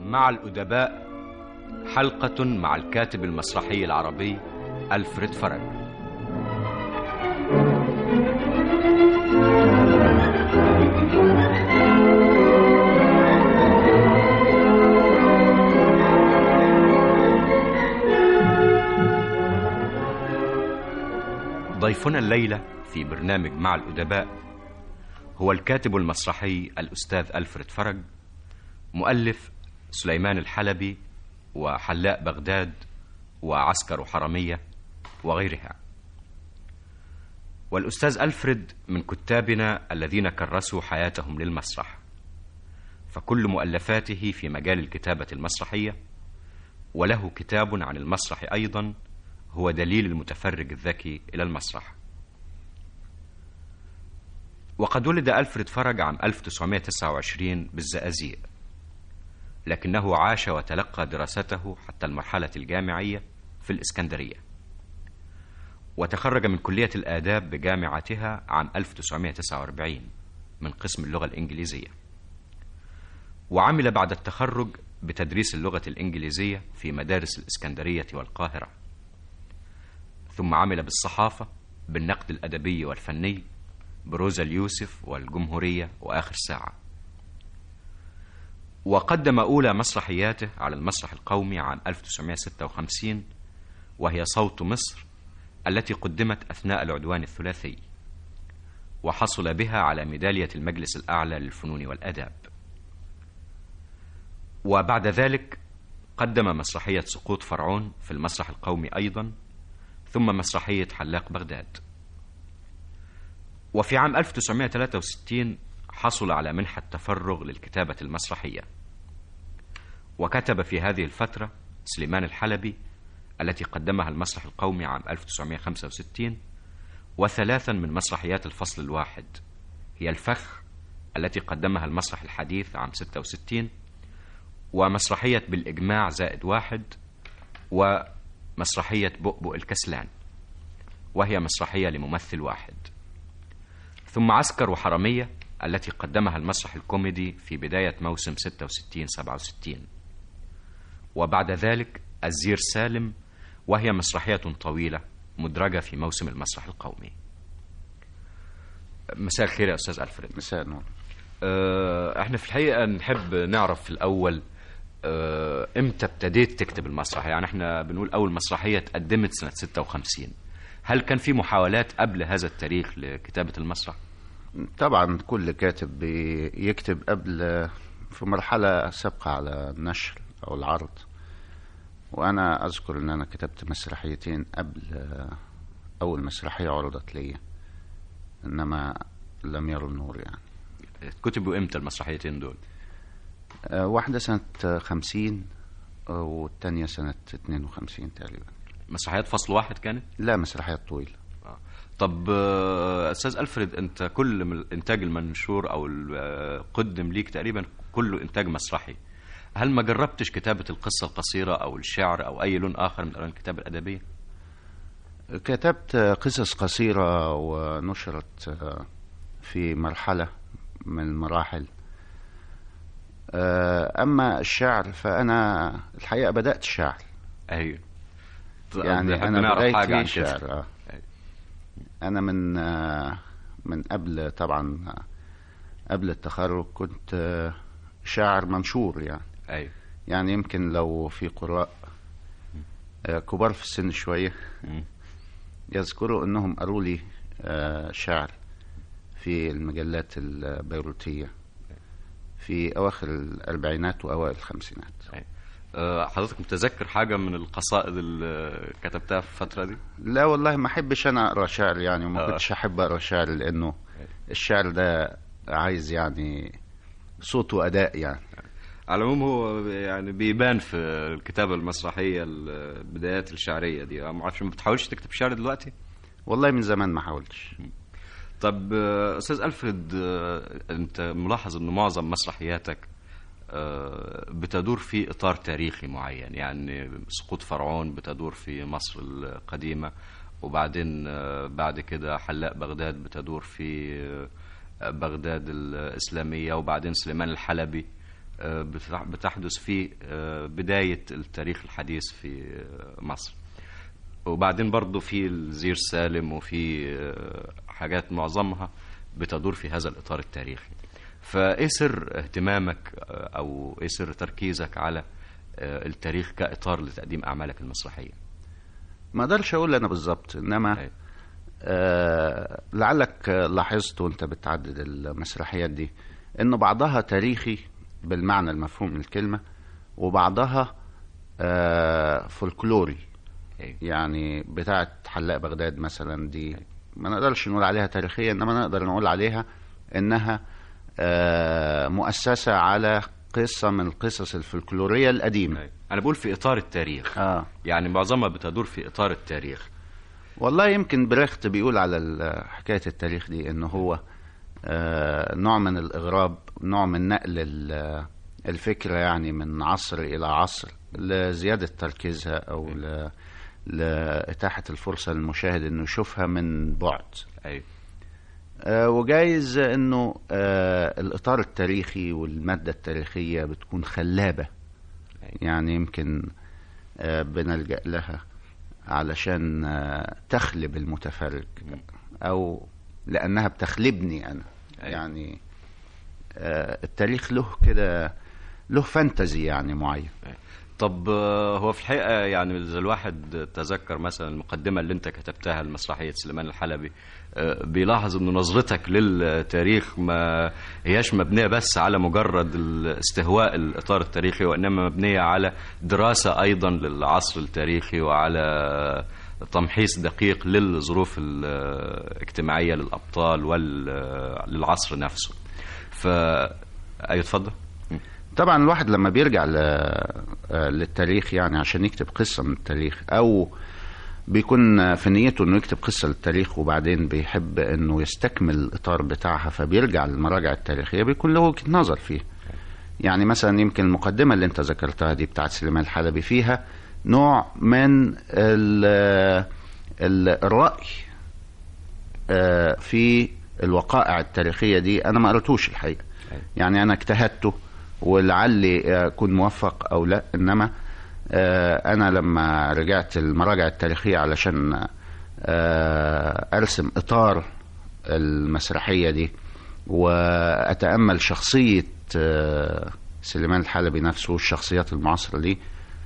مع الأدباء حلقة مع الكاتب المسرحي العربي ألفريد فرج ضيفنا الليلة في برنامج مع الأدباء هو الكاتب المسرحي الأستاذ ألفريد فرج مؤلف سليمان الحلبي وحلاق بغداد وعسكر حرمية وغيرها والأستاذ ألفريد من كتابنا الذين كرسوا حياتهم للمسرح فكل مؤلفاته في مجال الكتابة المسرحية وله كتاب عن المسرح أيضا هو دليل المتفرج الذكي إلى المسرح وقد ولد ألفريد فرج عام 1929 بالزقازيق لكنه عاش وتلقى دراسته حتى المرحلة الجامعية في الإسكندرية وتخرج من كلية الآداب بجامعتها عام 1949 من قسم اللغة الإنجليزية وعمل بعد التخرج بتدريس اللغة الإنجليزية في مدارس الإسكندرية والقاهرة ثم عمل بالصحافة بالنقد الأدبي والفني بروزا اليوسف والجمهورية وآخر ساعة وقدم أولى مسرحياته على المسرح القومي عام 1956 وهي صوت مصر التي قدمت أثناء العدوان الثلاثي وحصل بها على ميدالية المجلس الأعلى للفنون والآداب وبعد ذلك قدم مسرحية سقوط فرعون في المسرح القومي أيضا ثم مسرحية حلاق بغداد وفي عام 1963 حصل على منحة تفرغ للكتابة المسرحية وكتب في هذه الفترة سليمان الحلبي التي قدمها المسرح القومي عام 1965 وثلاثا من مسرحيات الفصل الواحد هي الفخ التي قدمها المسرح الحديث عام 66 ومسرحية بالإجماع زائد واحد ومسرحية بؤبؤ الكسلان وهي مسرحية لممثل واحد ثم عسكر وحرمية التي قدمها المسرح الكوميدي في بداية موسم 66-67 وبعد ذلك الزير سالم وهي مسرحية طويلة مدرجة في موسم المسرح القومي مساء الخير يا أستاذ ألفريد مساء النور أه احنا في الحقيقة نحب نعرف في الأول أه امتى ابتديت تكتب المسرح يعني احنا بنقول أول مسرحية اتقدمت سنة 56 هل كان في محاولات قبل هذا التاريخ لكتابة المسرح؟ طبعا كل كاتب بيكتب قبل في مرحلة سابقة على النشر أو العرض وأنا أذكر إن أنا كتبت مسرحيتين قبل أول مسرحية عرضت لي إنما لم يروا النور يعني كتبوا إمتى المسرحيتين دول؟ أه واحدة سنة خمسين والتانية سنة اتنين وخمسين تقريبا مسرحيات فصل واحد كانت؟ لا مسرحيات طويلة آه. طب استاذ الفريد انت كل من الانتاج المنشور او قدم ليك تقريبا كله انتاج مسرحي هل ما جربتش كتابة القصة القصيرة او الشعر او اي لون اخر من الوان الكتابة الادبية كتبت قصص قصيرة ونشرت في مرحلة من المراحل اما الشعر فانا الحقيقة بدأت شعر ايوه يعني انا بدايتي شعر آه. انا من من قبل طبعا قبل التخرج كنت شاعر منشور يعني ايوه يعني يمكن لو في قراء كبار في السن شويه يذكروا انهم قالوا لي شعر في المجلات البيروتيه في اواخر الاربعينات واوائل الخمسينات أيوة. حضرتك متذكر حاجة من القصائد اللي كتبتها في الفترة دي؟ لا والله ما أحبش أنا أقرأ شعر يعني وما آه. كنتش أحب أقرأ شعر لأنه الشعر ده عايز يعني صوت وأداء يعني على العموم هو يعني بيبان في الكتابة المسرحية البدايات الشعرية دي ما اعرفش ما بتحاولش تكتب شعر دلوقتي؟ والله من زمان ما حاولتش طب أستاذ ألفريد أنت ملاحظ أن معظم مسرحياتك بتدور في إطار تاريخي معين يعني سقوط فرعون بتدور في مصر القديمة وبعدين بعد كده حلاق بغداد بتدور في بغداد الإسلامية وبعدين سليمان الحلبي آه، بتع- بتحدث في آه، بداية التاريخ الحديث في آه، مصر وبعدين برضو في الزير سالم وفي آه، حاجات معظمها بتدور في هذا الإطار التاريخي فإيه سر اهتمامك آه، أو إيه سر تركيزك على آه، التاريخ كإطار لتقديم أعمالك المسرحية ما اقدرش اقول انا بالظبط انما أيوة. آه لعلك لاحظت وانت بتعدد المسرحيات دي انه بعضها تاريخي بالمعنى المفهوم من الكلمه وبعضها آه فولكلوري أيوة. يعني بتاعه حلاق بغداد مثلا دي ما نقدرش نقول عليها تاريخيه انما نقدر نقول عليها انها آه مؤسسه على قصه من القصص الفولكلوريه القديمه أيوة. أنا بقول في إطار التاريخ اه يعني معظمها بتدور في إطار التاريخ والله يمكن بريخت بيقول على ال- حكاية التاريخ دي انه هو آه، نوع من الإغراب نوع من نقل ال- الفكرة يعني من عصر إلى عصر لزيادة تركيزها أو ل- لإتاحة الفرصة للمشاهد إنه يشوفها من بعد أيوة. آه، وجايز إنه آه، الإطار التاريخي والمادة التاريخية بتكون خلابة يعني يمكن آه، بنلجأ لها علشان آه، تخلب المتفرج أو لأنها بتخلبني أنا أيوة. يعني آه، التاريخ له كده له فانتزي يعني معين طب آه، هو في الحقيقة يعني إذا الواحد تذكر مثلا المقدمة اللي أنت كتبتها لمسرحية سليمان الحلبي آه، بيلاحظ إن نظرتك للتاريخ ما هياش مبنية بس على مجرد استهواء الإطار التاريخي وإنما مبنية على دراسة أيضا للعصر التاريخي وعلى تمحيص دقيق للظروف الاجتماعية للأبطال وللعصر نفسه ف أيوة اتفضل طبعا الواحد لما بيرجع ل- آه، للتاريخ يعني عشان يكتب قصة من التاريخ أو بيكون في نيته انه يكتب قصة للتاريخ وبعدين بيحب انه يستكمل الاطار بتاعها فبيرجع للمراجع التاريخية بيكون له وجهة نظر فيه يعني مثلا يمكن المقدمة اللي انت ذكرتها دي بتاعت سليمان الحلبي فيها نوع من ال- ال- الرأي آه، في الوقائع التاريخية دي انا ما قريتوش الحقيقة يعني انا اجتهدته ولعلي اكون موفق او لا انما آه، انا لما رجعت المراجع التاريخيه علشان آه، ارسم اطار المسرحيه دي واتامل شخصيه آه، سليمان الحلبي نفسه والشخصيات المعاصره دي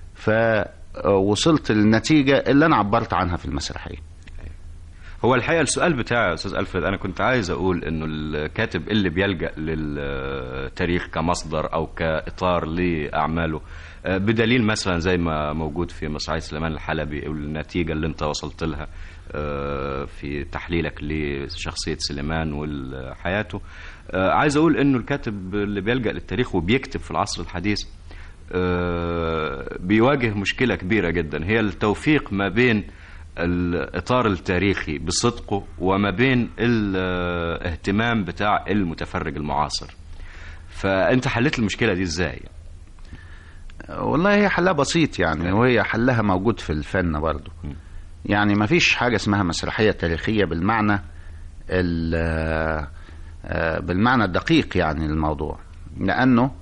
فوصلت للنتيجه اللي انا عبرت عنها في المسرحيه هو الحقيقه السؤال بتاعي يا استاذ الفريد انا كنت عايز اقول انه الكاتب اللي بيلجا للتاريخ كمصدر او كاطار لاعماله آه، بدليل مثلا زي ما موجود في مسرحيه سليمان الحلبي والنتيجه اللي انت وصلت لها آه، في تحليلك لشخصيه سليمان وحياته آه، عايز اقول انه الكاتب اللي بيلجا للتاريخ وبيكتب في العصر الحديث آه، بيواجه مشكله كبيره جدا هي التوفيق ما بين الاطار التاريخي بصدقه وما بين الاهتمام بتاع المتفرج المعاصر فانت حليت المشكله دي ازاي والله هي حلها بسيط يعني وهي حلها موجود في الفن برضه يعني ما فيش حاجة اسمها مسرحية تاريخية بالمعنى ال- آه، بالمعنى الدقيق يعني للموضوع لأنه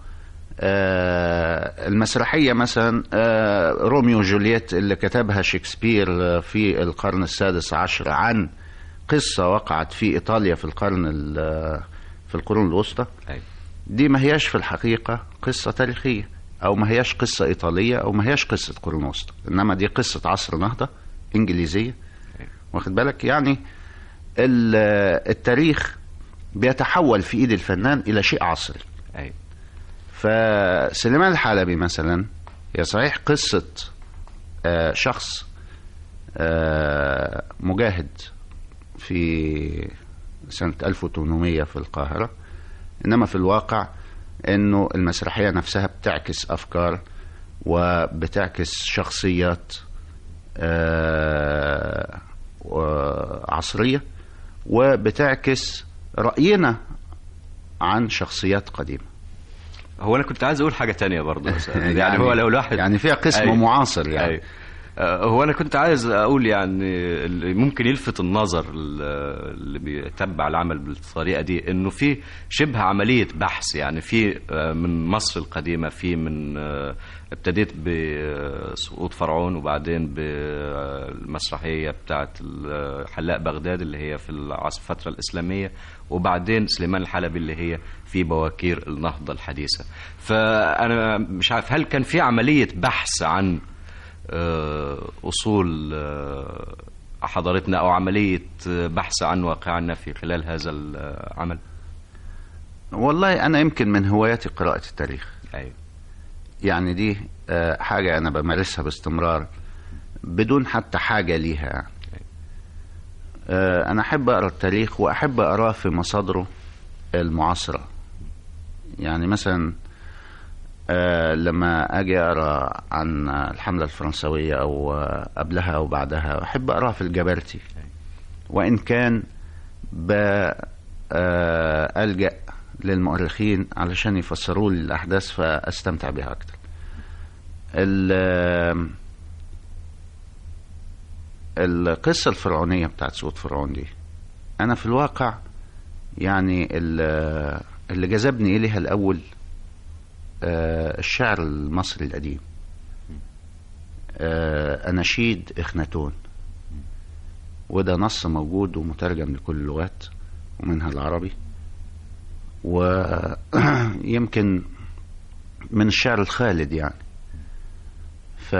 آه، المسرحية مثلا آه، روميو وجولييت اللي كتبها شكسبير آه، في القرن السادس عشر عن قصة وقعت في إيطاليا في القرن ال- في القرون الوسطى أيوة. دي ما هياش في الحقيقة قصة تاريخية أو ما هياش قصة إيطالية أو ما هياش قصة قرون وسطى إنما دي قصة عصر نهضة إنجليزية واخد بالك يعني ال- التاريخ بيتحول في إيد الفنان إلى شيء عصري أيوة. فسليمان الحلبي مثلا هي صحيح قصة آه، شخص آه، مجاهد في سنة 1800 في القاهرة إنما في الواقع إنه المسرحية نفسها بتعكس أفكار وبتعكس شخصيات آه، و- عصرية وبتعكس رأينا عن شخصيات قديمة هو انا كنت عايز اقول حاجه تانية برضه يا أستاذ. يعني, هو لو الواحد يعني فيها قسم أيوة. معاصر يعني أيوة. آه، هو انا كنت عايز اقول يعني اللي ممكن يلفت النظر ال- اللي بيتبع العمل بالطريقه دي انه في شبه عمليه بحث يعني في آه، من مصر القديمه في من آه، ابتديت بسقوط فرعون وبعدين بالمسرحيه بتاعت ال- حلاق بغداد اللي هي في العصر الفتره الاسلاميه وبعدين سليمان الحلبي اللي هي في بواكير النهضه الحديثه فانا مش عارف هل كان في عمليه بحث عن آه، أصول آه، حضارتنا أو عملية آه، بحث عن واقعنا في خلال هذا العمل والله انا يمكن من هواياتي قراءه التاريخ أيوة. يعني دي آه، حاجه انا بمارسها باستمرار بدون حتى حاجه ليها يعني. آه، انا احب اقرا التاريخ واحب اقراه في مصادره المعاصره يعني مثلا آه، لما اجي اقرا عن الحمله الفرنسويه او آه، قبلها او بعدها احب اقراها في الجبرتي وان كان ب آه، الجا للمؤرخين علشان يفسروا لي الاحداث فاستمتع بها اكتر ال- القصه الفرعونيه بتاعت سقوط فرعون دي انا في الواقع يعني ال- اللي جذبني اليها الاول آه، الشعر المصري القديم آه، أناشيد إخناتون وده نص موجود ومترجم لكل اللغات ومنها العربي ويمكن من الشعر الخالد يعني ف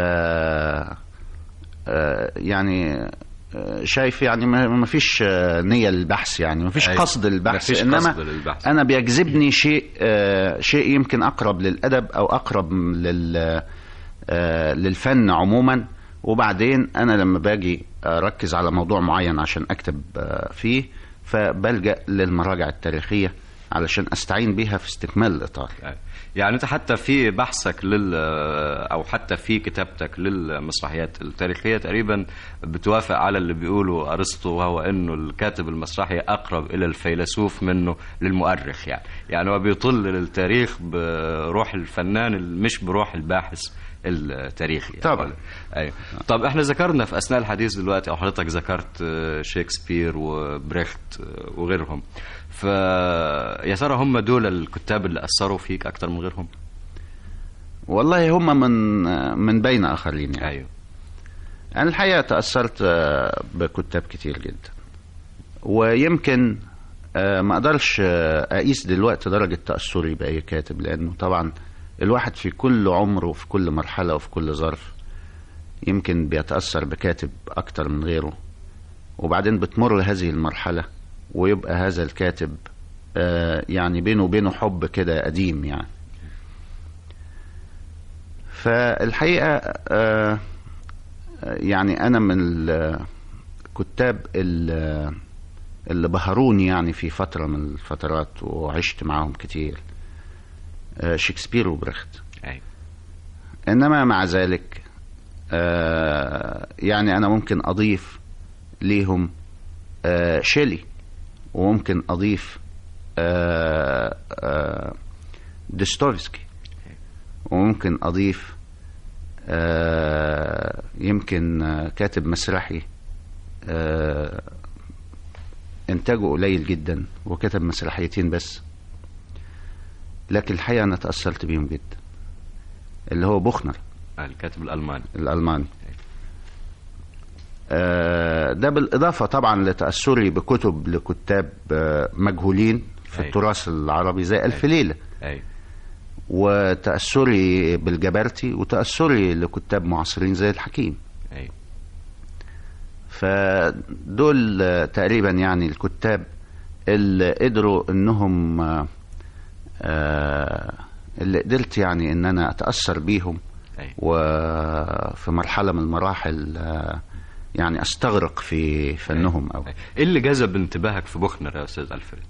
آه، يعني آه، شايف يعني ما ما فيش آه، نية للبحث يعني ما فيش أيوة. قصد للبحث مفيش انما قصد للبحث. انا بيجذبني شيء آه، شيء يمكن اقرب للادب او اقرب لل آه، للفن عموما وبعدين انا لما باجي اركز على موضوع معين عشان اكتب آه، فيه فبلجا للمراجع التاريخيه علشان استعين بيها في استكمال الاطار يعني انت حتى في بحثك لل او حتى في كتابتك للمسرحيات التاريخيه تقريبا بتوافق على اللي بيقوله ارسطو وهو انه الكاتب المسرحي اقرب الى الفيلسوف منه للمؤرخ يعني يعني هو بيطل للتاريخ بروح الفنان مش بروح الباحث التاريخي يعني. طبعا. ايوه طب احنا ذكرنا في اثناء الحديث دلوقتي او حضرتك ذكرت آه، شكسبير وبريخت آه، وغيرهم فيا ترى هم دول الكتاب اللي اثروا فيك اكتر من غيرهم والله هم من آه، من بين اخرين يعني ايوه أنا الحقيقة تأثرت آه، بكتاب كتير جدا ويمكن آه، ما أقدرش آه، أقيس دلوقتي درجة تأثري بأي كاتب لأنه طبعا الواحد في كل عمر وفي كل مرحلة وفي كل ظرف يمكن بيتأثر بكاتب أكتر من غيره وبعدين بتمر هذه المرحلة ويبقى هذا الكاتب آه، يعني بينه وبينه حب كده قديم يعني فالحقيقة آه، يعني انا من الكتاب ال- اللي بهروني يعني في فتره من الفترات وعشت معاهم كتير آه، شكسبير وبريخت ايوه انما مع ذلك آه، يعني انا ممكن اضيف ليهم آه، شيلي وممكن اضيف آه، آه، ديستوفسكي وممكن اضيف آه، يمكن آه، كاتب مسرحي آه، انتاجه قليل جدا وكتب مسرحيتين بس لكن الحقيقه انا تاثرت بيهم جدا اللي هو بوخنر الكاتب الالماني الألماني آه، ده بالإضافة طبعا لتأثري بكتب لكتاب آه، مجهولين في أيوة. التراث العربي زي ألف ليلة ايوه وتأثري بالجبرتي وتأثري لكتاب معاصرين زي الحكيم ايوه فدول آه، تقريبا يعني الكتاب اللي قدروا انهم آه، آه، اللي قدرت يعني ان انا اتاثر بيهم ايوه وفي مرحله من المراحل آه، يعني استغرق في فنهم او أيوة. ايه اللي جذب انتباهك في بوخنر يا استاذ الفريد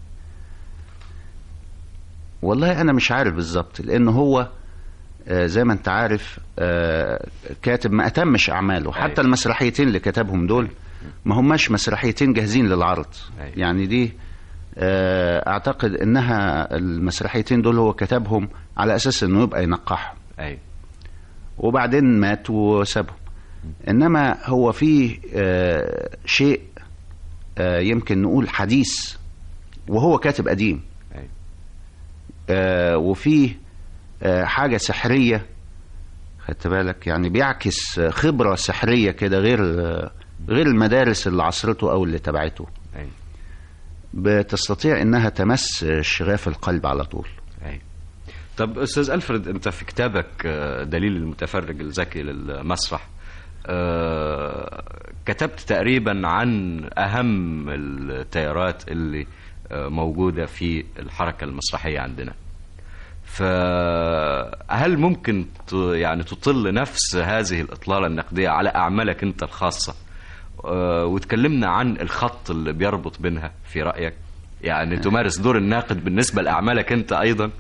والله انا مش عارف بالظبط لان هو آه، زي ما انت عارف آه، كاتب ما اتمش اعماله حتى أيوة. المسرحيتين اللي كتبهم دول ما هماش مسرحيتين جاهزين للعرض أيوة. يعني دي آه، اعتقد انها المسرحيتين دول هو كتبهم على اساس انه يبقى ينقحهم ايوه وبعدين مات وسابهم انما هو فيه آه، شيء آه، يمكن نقول حديث وهو كاتب قديم أيوة. آه، وفيه آه، حاجة سحرية خدت بالك يعني بيعكس آه، خبرة سحرية كده غير آه، غير المدارس اللي عصرته أو اللي تبعته أيوة. بتستطيع إنها تمس شغاف القلب على طول أيوة. طب استاذ الفريد انت في كتابك آه، دليل المتفرج الذكي للمسرح آه، كتبت تقريبا عن اهم التيارات اللي آه، موجوده في الحركه المسرحيه عندنا فهل ممكن ت- يعني تطل نفس هذه الاطلاله النقديه على اعمالك انت الخاصه آه، وتكلمنا عن الخط اللي بيربط بينها في رايك يعني تمارس دور الناقد بالنسبه لاعمالك انت ايضا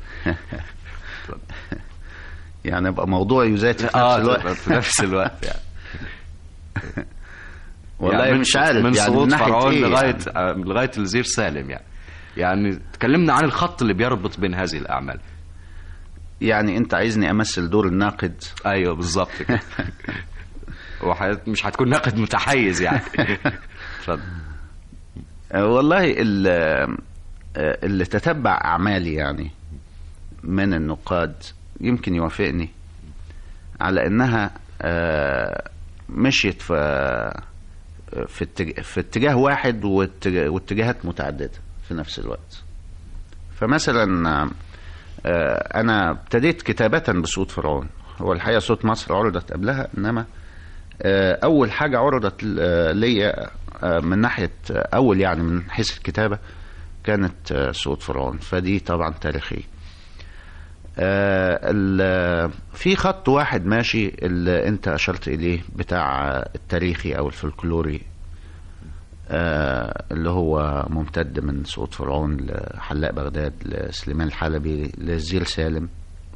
يعني يبقى موضوع يذات في نفس اه الوقت في نفس الوقت يعني والله يعني من مش عارف من يعني سقوط ناحية فرعون إيه لغايه يعني. آه، لغايه الوزير سالم يعني يعني تكلمنا عن الخط اللي بيربط بين هذه الاعمال يعني انت عايزني امثل دور الناقد ايوه بالظبط كده وح- مش هتكون ناقد متحيز يعني اتفضل آه، والله ال- آه، اللي تتبع اعمالي يعني من النقاد يمكن يوافقني على انها آه، مشيت في في اتجاه, في اتجاه واحد واتجاه- واتجاهات متعدده في نفس الوقت فمثلا آه، انا ابتديت كتابه بصوت فرعون هو الحقيقه صوت مصر عرضت قبلها انما آه، اول حاجه عرضت آه، ليا آه، من ناحيه آه، اول يعني من حيث الكتابه كانت آه، صوت فرعون فدي طبعا تاريخيه آه، ال- في خط واحد ماشي اللي انت اشرت اليه بتاع التاريخي او الفلكلوري آه، اللي هو ممتد من صوت فرعون لحلاق بغداد لسليمان الحلبي للزير سالم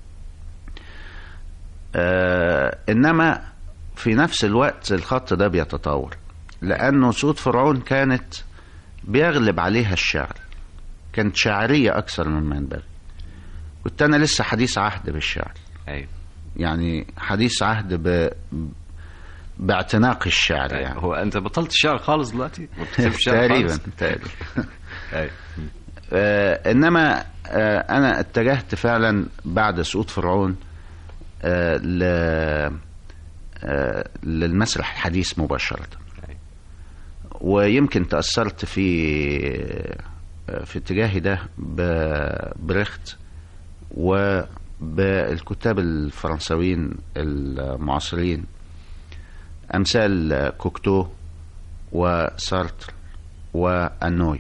آه، انما في نفس الوقت الخط ده بيتطور لانه صوت فرعون كانت بيغلب عليها الشعر كانت شاعريه اكثر مما ينبغي كنت انا لسه حديث عهد بالشعر ايوه يعني حديث عهد ب... باعتناق الشعر يعني هو انت بطلت الشعر خالص دلوقتي ما بتكتبش شعر تقريبا خالص؟ تقريبا ايوه آه انما آه انا اتجهت فعلا بعد سقوط فرعون آه ل آه للمسرح الحديث مباشرة أيوة. ويمكن تأثرت في آه في اتجاهي ده ببريخت وبالكتاب الفرنسويين المعاصرين أمثال كوكتو وسارتر وأنوي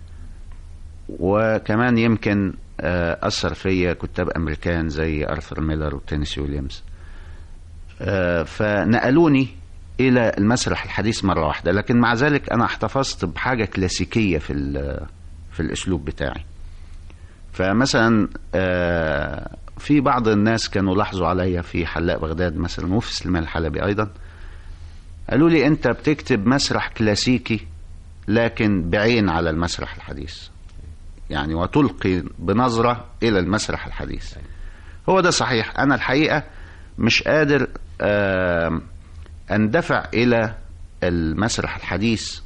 وكمان يمكن آه، أثر فيا كتاب أمريكان زي أرثر ميلر وتينيسي ويليامز آه، فنقلوني إلى المسرح الحديث مرة واحدة لكن مع ذلك أنا احتفظت بحاجة كلاسيكية في ال- في الأسلوب بتاعي فمثلا آه، في بعض الناس كانوا لاحظوا عليا في حلاق بغداد مثلا وفي سليمان الحلبي أيضا قالوا لي أنت بتكتب مسرح كلاسيكي لكن بعين على المسرح الحديث يعني وتلقي بنظرة إلى المسرح الحديث هو ده صحيح أنا الحقيقة مش قادر آم، أندفع إلى المسرح الحديث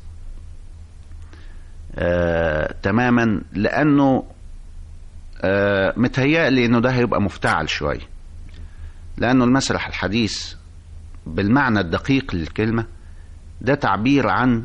آه، تماما لأنه آه، متهيألي إنه ده هيبقى مفتعل شوية لأنه المسرح الحديث بالمعنى الدقيق للكلمة ده تعبير عن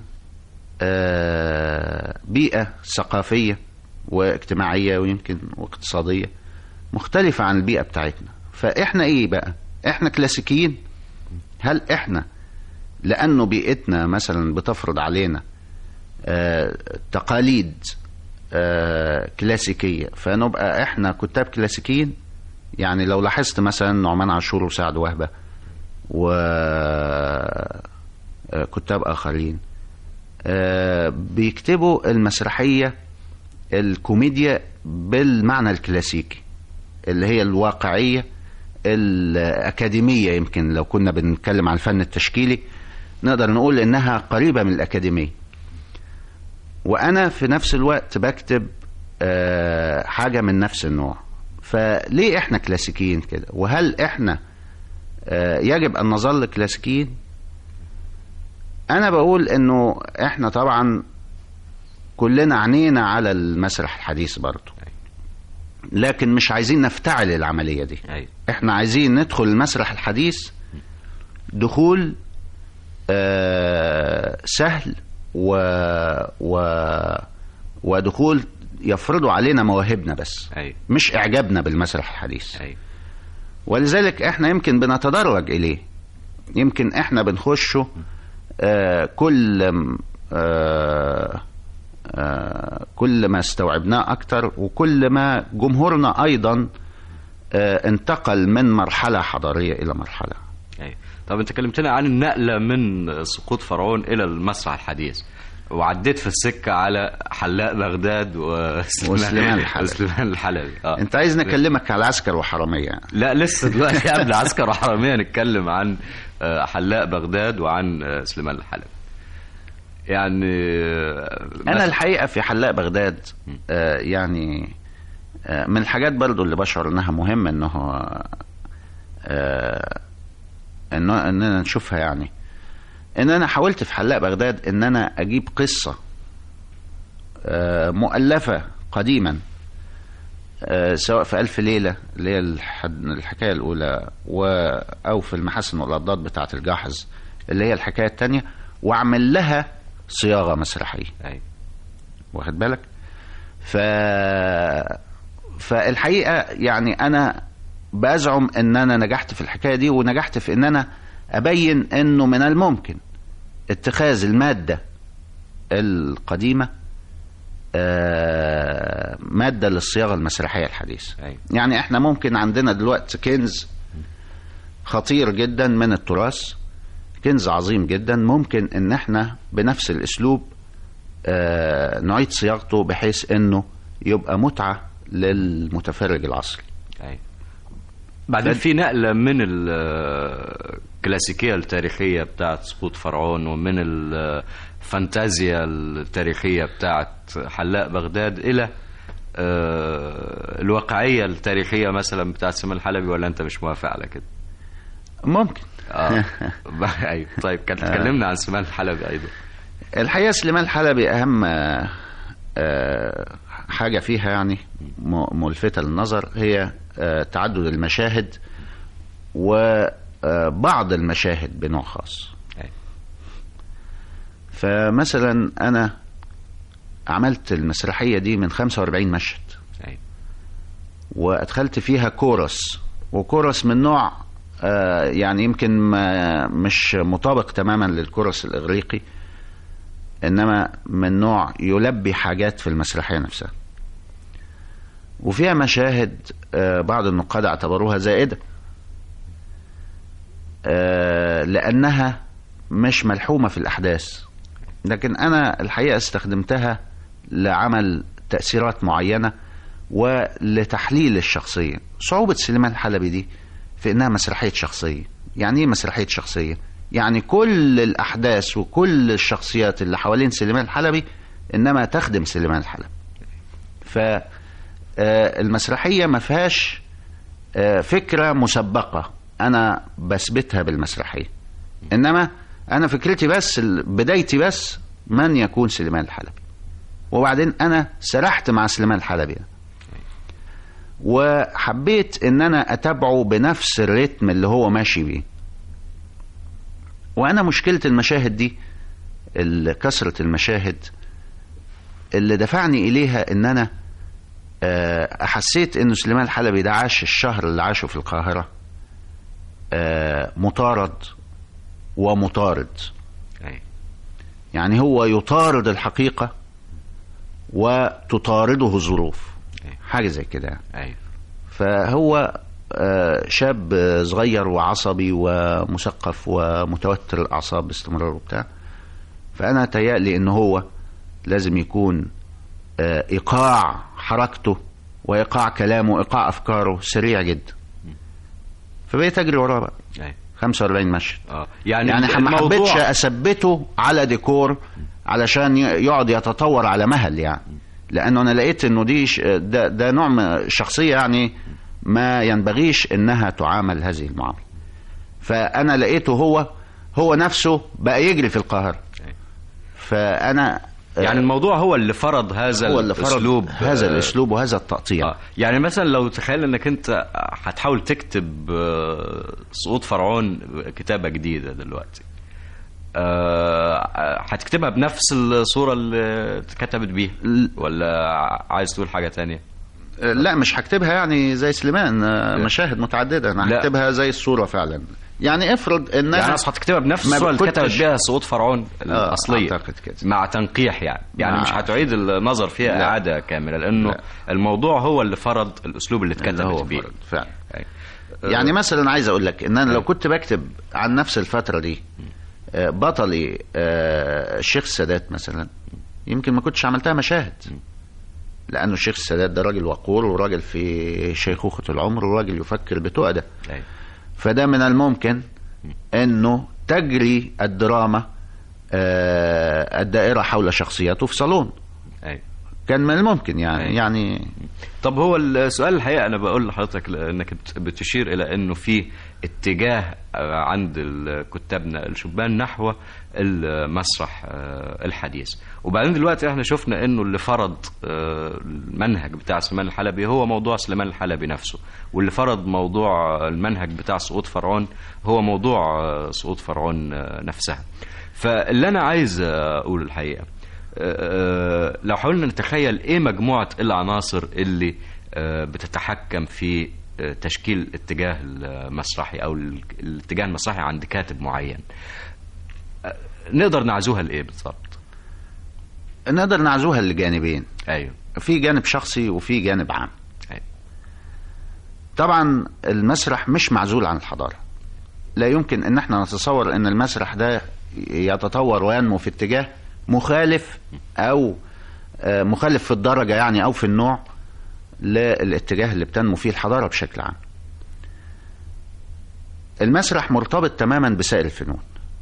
آه، بيئة ثقافية واجتماعية ويمكن واقتصادية مختلفة عن البيئة بتاعتنا فإحنا إيه بقى إحنا كلاسيكيين هل إحنا لأنه بيئتنا مثلا بتفرض علينا آه، تقاليد آه، كلاسيكية فنبقى إحنا كتاب كلاسيكيين يعني لو لاحظت مثلا نعمان عاشور وسعد وهبة وكتاب آخرين آه، بيكتبوا المسرحية الكوميديا بالمعنى الكلاسيكي اللي هي الواقعية الأكاديمية يمكن لو كنا بنتكلم عن الفن التشكيلي نقدر نقول إنها قريبة من الأكاديمية وأنا في نفس الوقت بكتب آه، حاجة من نفس النوع فليه إحنا كلاسيكيين كده وهل إحنا آه، يجب أن نظل كلاسيكيين انا بقول انه احنا طبعا كلنا عنينا على المسرح الحديث برضه لكن مش عايزين نفتعل العمليه دي أيوة. احنا عايزين ندخل المسرح الحديث دخول آه سهل و, و ودخول يفرضوا علينا مواهبنا بس أيوة. مش اعجابنا بالمسرح الحديث أيوة. ولذلك احنا يمكن بنتدرج اليه يمكن احنا بنخشه آه كل آه آه كل ما استوعبناه اكتر وكل ما جمهورنا ايضا آه انتقل من مرحله حضاريه الى مرحله أيوة. طب انت كلمتنا عن النقله من سقوط فرعون الى المسرح الحديث وعديت في السكه على حلاق بغداد وسليمان الحلبي. وسليمان الحلبي اه انت عايز نكلمك على عسكر وحراميه لا لسه دلوقتي قبل عسكر وحراميه نتكلم عن آه، حلاق بغداد وعن آه، سليمان الحلبي يعني آه، انا مثلا- الحقيقه في حلاق بغداد آه يعني آه من الحاجات برضو اللي بشعر انها مهمه انه آه انه اننا نشوفها يعني ان انا حاولت في حلاق بغداد ان انا اجيب قصه آه مؤلفه قديما آه سواء في ألف ليلة اللي هي الحد- الحكاية الأولى و أو في المحاسن والأضداد بتاعة الجاحظ اللي هي الحكاية التانية وأعمل لها صياغة مسرحية أيوة. واخد بالك ف فالحقيقه يعني انا بزعم ان انا نجحت في الحكايه دي ونجحت في ان انا ابين انه من الممكن اتخاذ الماده القديمه آه، ماده للصياغه المسرحيه الحديثه أيوة. يعني احنا ممكن عندنا دلوقتي كنز خطير جدا من التراث كنز عظيم جدا ممكن ان احنا بنفس الاسلوب آه، نعيد صياغته بحيث انه يبقى متعه للمتفرج العصري أيوة. بعدين في نقلة من الكلاسيكية التاريخية بتاعت سقوط فرعون ومن الفانتازيا التاريخية بتاعت حلاق بغداد إلى آه، الواقعية التاريخية مثلا بتاعت سليمان الحلبي ولا أنت مش موافق على كده؟ ممكن اه ايوه طيب كان اتكلمنا عن سليمان الحلبي ايضا الحقيقه سليمان الحلبي اهم آه، آه، حاجه فيها يعني م- ملفته للنظر هي آه، تعدد المشاهد وبعض المشاهد بنوع خاص أيوة. فمثلا انا عملت المسرحيه دي من 45 مشهد ايوه وادخلت فيها كورس وكورس من نوع آه، يعني يمكن ما مش مطابق تماما للكورس الاغريقي انما من نوع يلبي حاجات في المسرحيه نفسها وفيها مشاهد آه، بعض النقاد اعتبروها زائده آه، لانها مش ملحومه في الاحداث لكن انا الحقيقه استخدمتها لعمل تاثيرات معينه ولتحليل الشخصيه صعوبه سليمان الحلبي دي في انها مسرحيه شخصيه يعني ايه مسرحيه شخصيه يعني كل الاحداث وكل الشخصيات اللي حوالين سليمان الحلبي انما تخدم سليمان الحلبي ف آه، المسرحيه ما فيهاش آه، فكره مسبقه انا بثبتها بالمسرحيه انما انا فكرتي بس ال- بدايتي بس من يكون سليمان الحلبي وبعدين انا سرحت مع سليمان الحلبي ده. وحبيت ان انا اتابعه بنفس الريتم اللي هو ماشي بيه وانا مشكله المشاهد دي ال- كثره المشاهد اللي دفعني اليها ان انا آه، حسيت انه سليمان الحلبي ده عاش الشهر اللي عاشه في القاهره آه، مطارد ومطارد ايوه يعني هو يطارد الحقيقه وتطارده الظروف أيوة. حاجه زي كده يعني. ايوه فهو آه، شاب آه، صغير وعصبي ومثقف ومتوتر الاعصاب باستمرار وبتاع فانا تهيألي ان هو لازم يكون آه، ايقاع حركته وايقاع كلامه وايقاع افكاره سريع جدا فبقيت اجري وراه بقى ايوه 45 مشهد اه يعني, يعني ما الموضوع حبيتش اثبته على ديكور علشان ي- يقعد يتطور على مهل يعني لانه انا لقيت انه دي ش- ده, ده نوع من شخصيه يعني ما ينبغيش انها تعامل هذه المعامله فانا لقيته هو هو نفسه بقى يجري في القاهره أي. فانا يعني الموضوع هو اللي فرض هذا هو اللي فرض الاسلوب هذا آه، الاسلوب وهذا التقطيع آه. يعني مثلا لو تخيل انك انت هتحاول تكتب آه، سقوط فرعون كتابة جديدة دلوقتي آه، هتكتبها بنفس الصورة اللي اتكتبت بيها ولا عايز تقول حاجة تانية لا مش هكتبها يعني زي سليمان آه، مشاهد متعدده انا لا. هكتبها زي الصوره فعلا يعني افرض ان يعني انا اصل هتكتبها بنفس ما الصورة اللي كنتش- اتكتبت بيها سقوط فرعون الأصلية أعتقد كده. مع تنقيح يعني يعني مع- مش هتعيد النظر فيها لا. إعادة كاملة لأنه لا. الموضوع هو اللي فرض الأسلوب اللي اللي هو اتكتبت بيه فرض فعلا أي. يعني مثلا عايز اقول لك ان انا لو أي. كنت بكتب عن نفس الفتره دي آه، بطلي آه، الشيخ السادات مثلا يمكن ما كنتش عملتها مشاهد لانه الشيخ السادات ده راجل وقور وراجل في شيخوخه العمر وراجل يفكر بتؤده أي. فده من الممكن انه تجري الدراما آه، الدائره حول شخصياته في صالون أي. كان من الممكن يعني أي. يعني طب هو السؤال الحقيقه انا بقول لحضرتك انك بت- بتشير الى انه في اتجاه آه، عند ال- كتابنا الشبان نحو المسرح آه، الحديث وبعدين دلوقتي احنا شفنا انه اللي فرض آه، المنهج بتاع سليمان الحلبي هو موضوع سليمان الحلبي نفسه واللي فرض موضوع المنهج بتاع سقوط فرعون هو موضوع آه، سقوط فرعون آه، نفسها فاللي انا عايز آه، اقول الحقيقه آه، لو حاولنا نتخيل ايه مجموعة العناصر اللي آه، بتتحكم في آه، تشكيل الاتجاه المسرحي او ال- الاتجاه المسرحي عند كاتب معين آه، نقدر نعزوها لايه بالظبط نقدر نعزوها لجانبين ايوه في جانب شخصي وفي جانب عام أيوة. طبعا المسرح مش معزول عن الحضارة لا يمكن ان احنا نتصور ان المسرح ده يتطور وينمو في اتجاه مخالف او آه، مخالف في الدرجة يعني او في النوع للاتجاه اللي بتنمو فيه الحضارة بشكل عام المسرح مرتبط تماما بسائر الفنون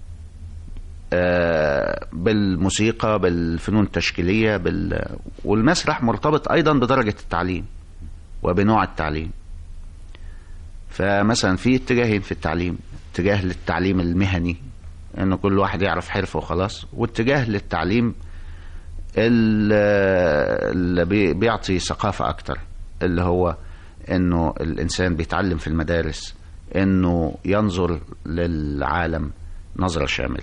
آه، بالموسيقى بالفنون التشكيلية بال... والمسرح مرتبط أيضا بدرجة التعليم وبنوع التعليم فمثلا في اتجاهين في التعليم اتجاه للتعليم المهني انه كل واحد يعرف حرفه وخلاص واتجاه للتعليم ال- اللي بي- بيعطي ثقافة أكتر اللي هو انه الإنسان بيتعلم في المدارس انه ينظر للعالم نظرة شاملة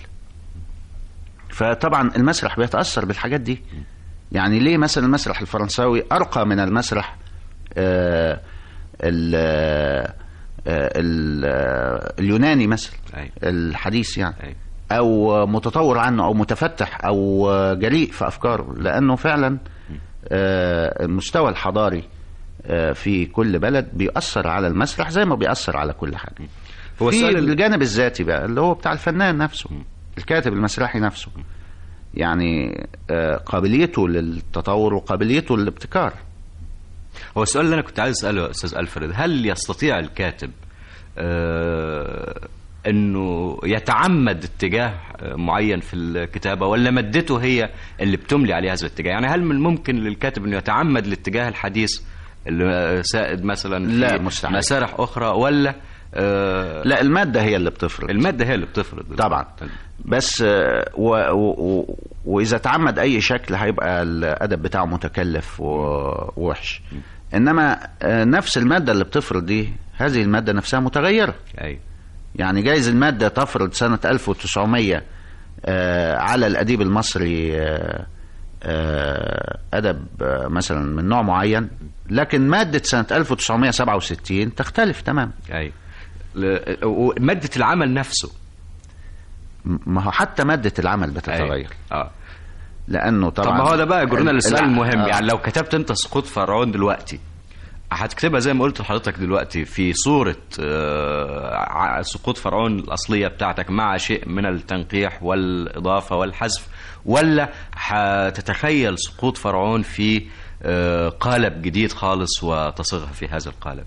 فطبعا المسرح بيتأثر بالحاجات دي يعني ليه مثلا المسرح الفرنساوي أرقى من المسرح آه، ال- آه، ال- آه، اليوناني مثلا أي. الحديث يعني أي. او متطور عنه او متفتح او جريء في افكاره لانه فعلا آه، المستوى الحضاري آه، في كل بلد بيأثر على المسرح زي ما بيأثر على كل حاجه هو في السؤال ال- الجانب الذاتي بقى اللي هو بتاع الفنان نفسه الكاتب المسرحي نفسه يعني آه، قابليته للتطور وقابليته للابتكار هو السؤال اللي انا كنت عايز اساله يا استاذ الفريد هل يستطيع الكاتب آه انه يتعمد اتجاه آه، معين في الكتابه ولا مادته هي اللي بتملي عليه هذا الاتجاه يعني هل من الممكن للكاتب انه يتعمد الاتجاه الحديث اللي سائد مثلا في لا، مستحيل. مسارح اخرى ولا آه لا الماده هي اللي بتفرض الماده هي اللي بتفرض طبعا بس آه، و و و واذا تعمد اي شكل هيبقى الادب بتاعه متكلف و- ووحش انما آه، نفس الماده اللي بتفرض دي هذه الماده نفسها متغيره اي يعني جايز الماده تفرض سنه 1900 آه، على الاديب المصري آه، آه، ادب آه، مثلا من نوع معين لكن ماده سنه 1967 تختلف تماما اي ل- وماده العمل نفسه ما هو حتى ماده العمل بتتغير أي. اه لانه طبعا طب ما هو ده بقى يجرنا ال- للسؤال الع- المهم آه. يعني لو كتبت انت سقوط فرعون دلوقتي هتكتبها زي ما قلت لحضرتك دلوقتي في صورة آه، ع- سقوط فرعون الأصلية بتاعتك مع شيء من التنقيح والإضافة والحذف ولا هتتخيل سقوط فرعون في آه، قالب جديد خالص وتصيغها في هذا القالب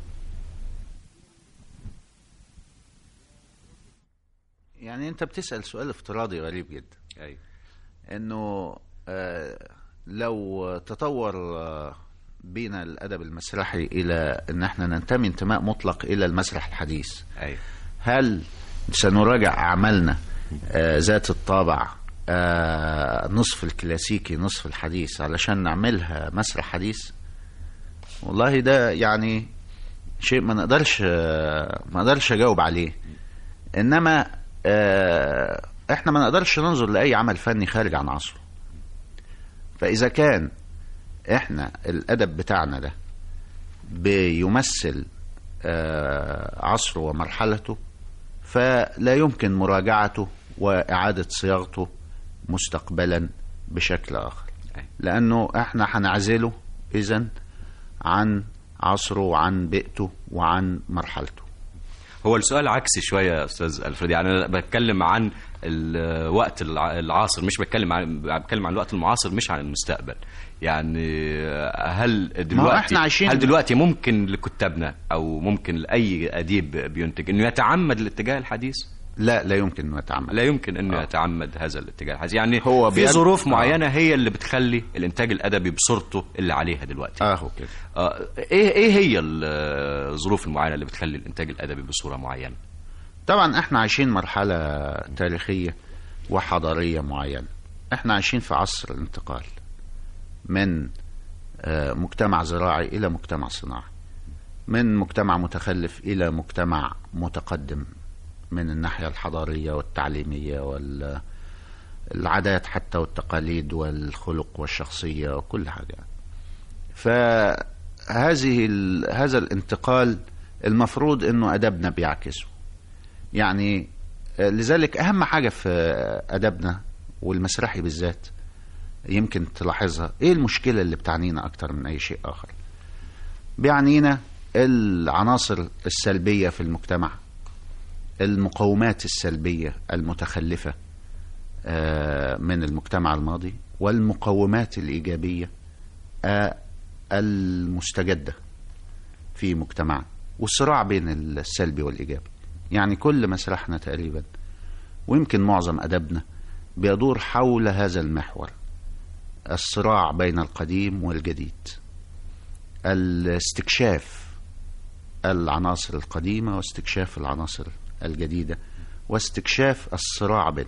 يعني انت بتسال سؤال افتراضي غريب جدا أي. انه آه، لو تطور آه، بينا الادب المسرحي الى ان احنا ننتمي انتماء مطلق الى المسرح الحديث أي. هل سنراجع اعمالنا آه، ذات الطابع آه، نصف الكلاسيكي نصف الحديث علشان نعملها مسرح حديث والله ده يعني شيء ما نقدرش آه، ما نقدرش اجاوب عليه انما آه، احنا ما نقدرش ننظر لاي عمل فني خارج عن عصره فاذا كان احنا الادب بتاعنا ده بيمثل آه، عصره ومرحلته فلا يمكن مراجعته واعاده صياغته مستقبلا بشكل اخر أي. لانه احنا هنعزله اذا عن عصره وعن بيئته وعن مرحلته هو السؤال عكسي شويه يا استاذ الفريد يعني انا بتكلم عن الوقت الع- العاصر مش بتكلم عن بتكلم عن الوقت المعاصر مش عن المستقبل يعني هل دلوقتي إحنا عايشين- هل دلوقتي ممكن لكتابنا او ممكن لاي اديب بينتج انه يتعمد الاتجاه الحديث لا لا يمكن انه يتعمل لا يمكن انه آه. يتعمد هذا الاتجاه الحديث يعني هو في بيد- ظروف آه. معينه هي اللي بتخلي الانتاج الادبي بصورته اللي عليها دلوقتي اهو كده آه، ايه ايه هي الظروف المعينه اللي بتخلي الانتاج الادبي بصوره معينه طبعا احنا عايشين مرحلة تاريخية وحضارية معينة احنا عايشين في عصر الانتقال من آه، مجتمع زراعي الى مجتمع صناعي من مجتمع متخلف الى مجتمع متقدم من الناحية الحضارية والتعليمية والعادات حتى والتقاليد والخلق والشخصية وكل حاجة فهذه ال- هذا الانتقال المفروض انه ادبنا بيعكسه يعني آه، لذلك اهم حاجه في آه، ادبنا والمسرحي بالذات يمكن تلاحظها ايه المشكله اللي بتعنينا اكتر من اي شيء اخر بيعنينا العناصر السلبيه في المجتمع المقومات السلبيه المتخلفه آه، من المجتمع الماضي والمقومات الايجابيه آه، المستجده في مجتمعنا والصراع بين السلبي والايجابي يعني كل مسرحنا تقريبا ويمكن معظم ادبنا بيدور حول هذا المحور الصراع بين القديم والجديد الاستكشاف العناصر القديمه واستكشاف العناصر الجديده واستكشاف الصراع بينهم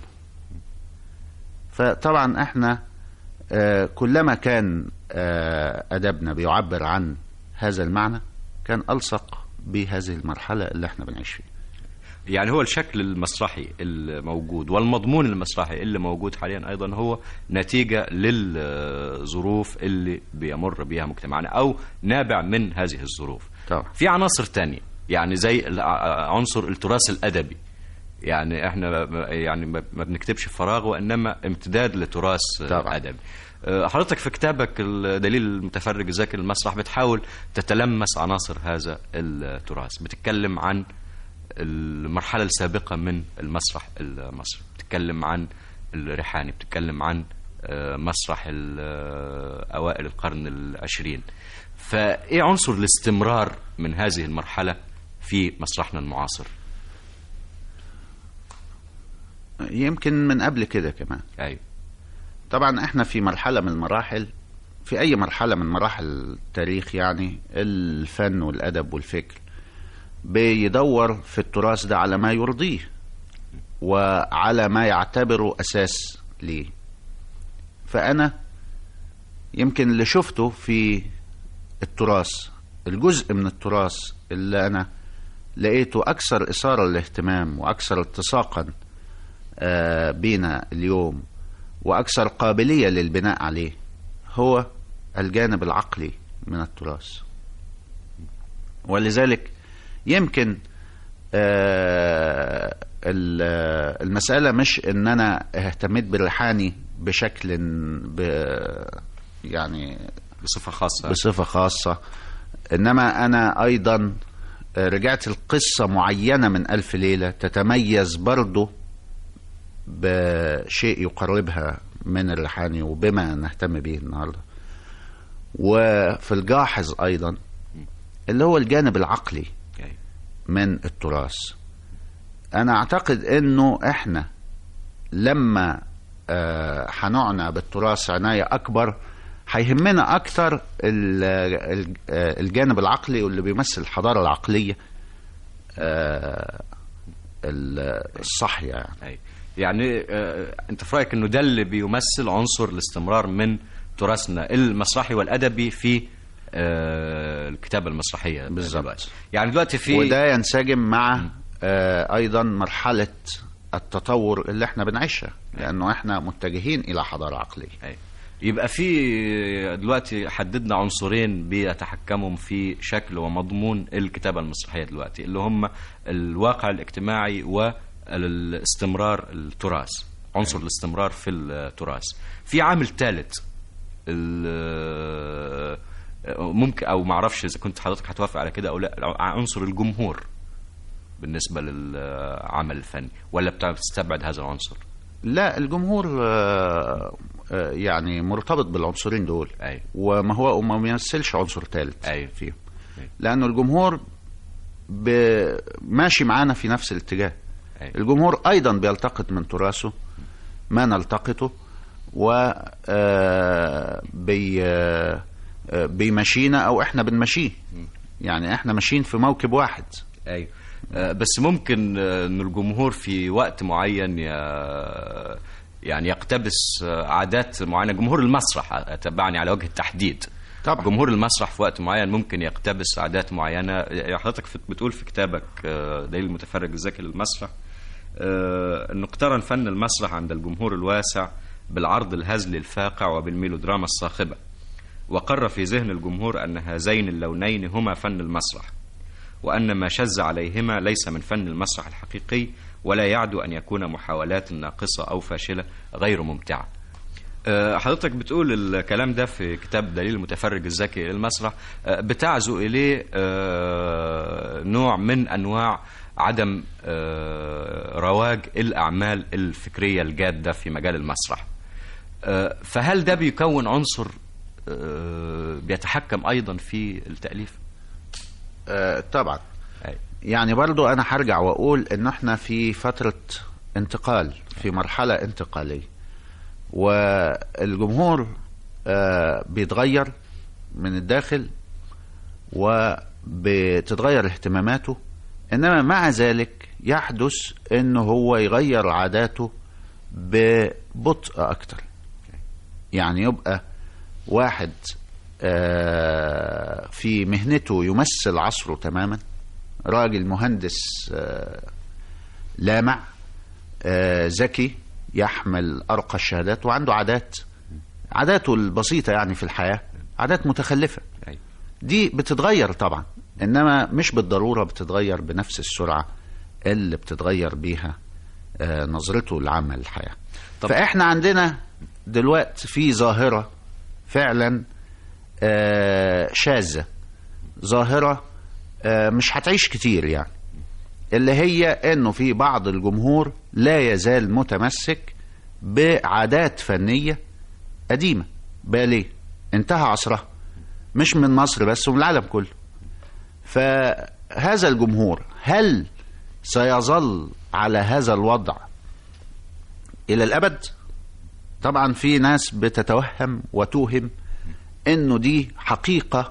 فطبعا احنا آه، كلما كان آه، ادبنا بيعبر عن هذا المعنى كان الصق بهذه المرحله اللي احنا بنعيش فيها يعني هو الشكل المسرحي الموجود والمضمون المسرحي اللي موجود حاليا ايضا هو نتيجه للظروف اللي بيمر بها مجتمعنا او نابع من هذه الظروف طبعا في عناصر تانية يعني زي الع- عنصر التراث الادبي يعني احنا ما- يعني ما ما بنكتبش في فراغ وانما امتداد لتراث طبعا. ادبي أه، حضرتك في كتابك الدليل المتفرج ذاكر المسرح بتحاول تتلمس عناصر هذا التراث بتتكلم عن المرحلة السابقة من المسرح المصري بتتكلم عن الريحاني بتتكلم عن آه، مسرح ال- آه، أوائل القرن العشرين فإيه عنصر الاستمرار من هذه المرحلة في مسرحنا المعاصر يمكن من قبل كده كمان أيوة طبعا احنا في مرحله من المراحل في اي مرحله من مراحل التاريخ يعني الفن والادب والفكر بيدور في التراث ده على ما يرضيه وعلى ما يعتبره اساس ليه فانا يمكن اللي شفته في التراث الجزء من التراث اللي انا لقيته اكثر اثاره للاهتمام واكثر اتساقا آه، بينا اليوم واكثر قابليه للبناء عليه هو الجانب العقلي من التراث ولذلك يمكن آه، ال- آه، المسألة مش ان انا اهتميت بالريحاني بشكل ب يعني بصفة خاصة بصفة خاصة انما انا ايضا آه، رجعت القصة معينة من الف ليلة تتميز برضه بشيء يقربها من الريحاني وبما نهتم به النهارده وفي الجاحظ ايضا اللي هو الجانب العقلي أيوة. من التراث انا اعتقد انه احنا لما آه، هنعنى بالتراث عناية اكبر هيهمنا اكتر ال- ال- آه، الجانب العقلي واللي بيمثل الحضارة العقلية آه، ال- الصحية يعني أيوة. يعني آه، انت في رايك انه ده اللي بيمثل عنصر الاستمرار من تراثنا المسرحي والادبي في آه، الكتابه المسرحيه بالظبط. دلوقتي. يعني دلوقتي في وده ينسجم مع آه، ايضا مرحله التطور اللي احنا بنعيشها لانه احنا متجهين الى حضاره عقليه أيوة. يبقى في دلوقتي حددنا عنصرين بيتحكموا في شكل ومضمون الكتابة المسرحية دلوقتي اللي هم الواقع الاجتماعي والاستمرار التراث عنصر الاستمرار في التراث في عامل ثالث ال- ممكن او ما اعرفش اذا كنت حضرتك هتوافق على كده او لا عنصر الجمهور بالنسبه للعمل الفني ولا بتاع- بتستبعد هذا العنصر لا الجمهور آه، آه، يعني مرتبط بالعنصرين دول ايوه وما هو وما بيمثلش عنصر ثالث أيوة. فيهم أيوة. لانه الجمهور ب- ماشي معانا في نفس الاتجاه أيوة. الجمهور ايضا بيلتقط من تراثه ما نلتقطه و آه، بي آه، آه، بيمشينا او احنا بنمشيه يعني احنا ماشيين في موكب واحد ايوه آه، بس ممكن آه، ان الجمهور في وقت معين ي- يعني يقتبس آه، عادات معينه جمهور المسرح اتبعني على وجه التحديد طبعا. جمهور المسرح في وقت معين ممكن يقتبس عادات معينه يعني حضرتك في- بتقول في كتابك آه، دليل المتفرج الذكي للمسرح آه، انه اقترن فن المسرح عند الجمهور الواسع بالعرض الهزلي الفاقع وبالميلودراما الصاخبه وقر في ذهن الجمهور ان هذين اللونين هما فن المسرح وأن ما شذ عليهما ليس من فن المسرح الحقيقي ولا يعدو أن يكون محاولات ناقصة أو فاشلة غير ممتعة آه، حضرتك بتقول الكلام ده في كتاب دليل المتفرج الذكي للمسرح آه، بتعزو إليه آه، نوع من أنواع عدم آه، رواج الأعمال الفكرية الجادة في مجال المسرح آه، فهل ده بيكون عنصر آه، بيتحكم أيضا في التأليف؟ آه، طبعا أي. يعني برضو انا هرجع واقول ان احنا في فترة انتقال في مرحلة انتقالية والجمهور آه، بيتغير من الداخل وبتتغير اهتماماته انما مع ذلك يحدث انه هو يغير عاداته ببطء اكتر يعني يبقى واحد آه، في مهنته يمثل عصره تماما راجل مهندس آه، لامع آه، ذكي يحمل أرقى الشهادات وعنده عادات عاداته البسيطة يعني في الحياة عادات متخلفة أي. دي بتتغير طبعا إنما مش بالضرورة بتتغير بنفس السرعة اللي بتتغير بيها آه، نظرته العامة للحياة طب- فإحنا عندنا دلوقتي في ظاهرة فعلا آه، شاذة ظاهرة آه، مش هتعيش كتير يعني اللي هي انه في بعض الجمهور لا يزال متمسك بعادات فنية قديمة باليه انتهى عصرها مش من مصر بس ومن العالم كله فهذا الجمهور هل سيظل على هذا الوضع الى الابد طبعا في ناس بتتوهم وتوهم انه دي حقيقة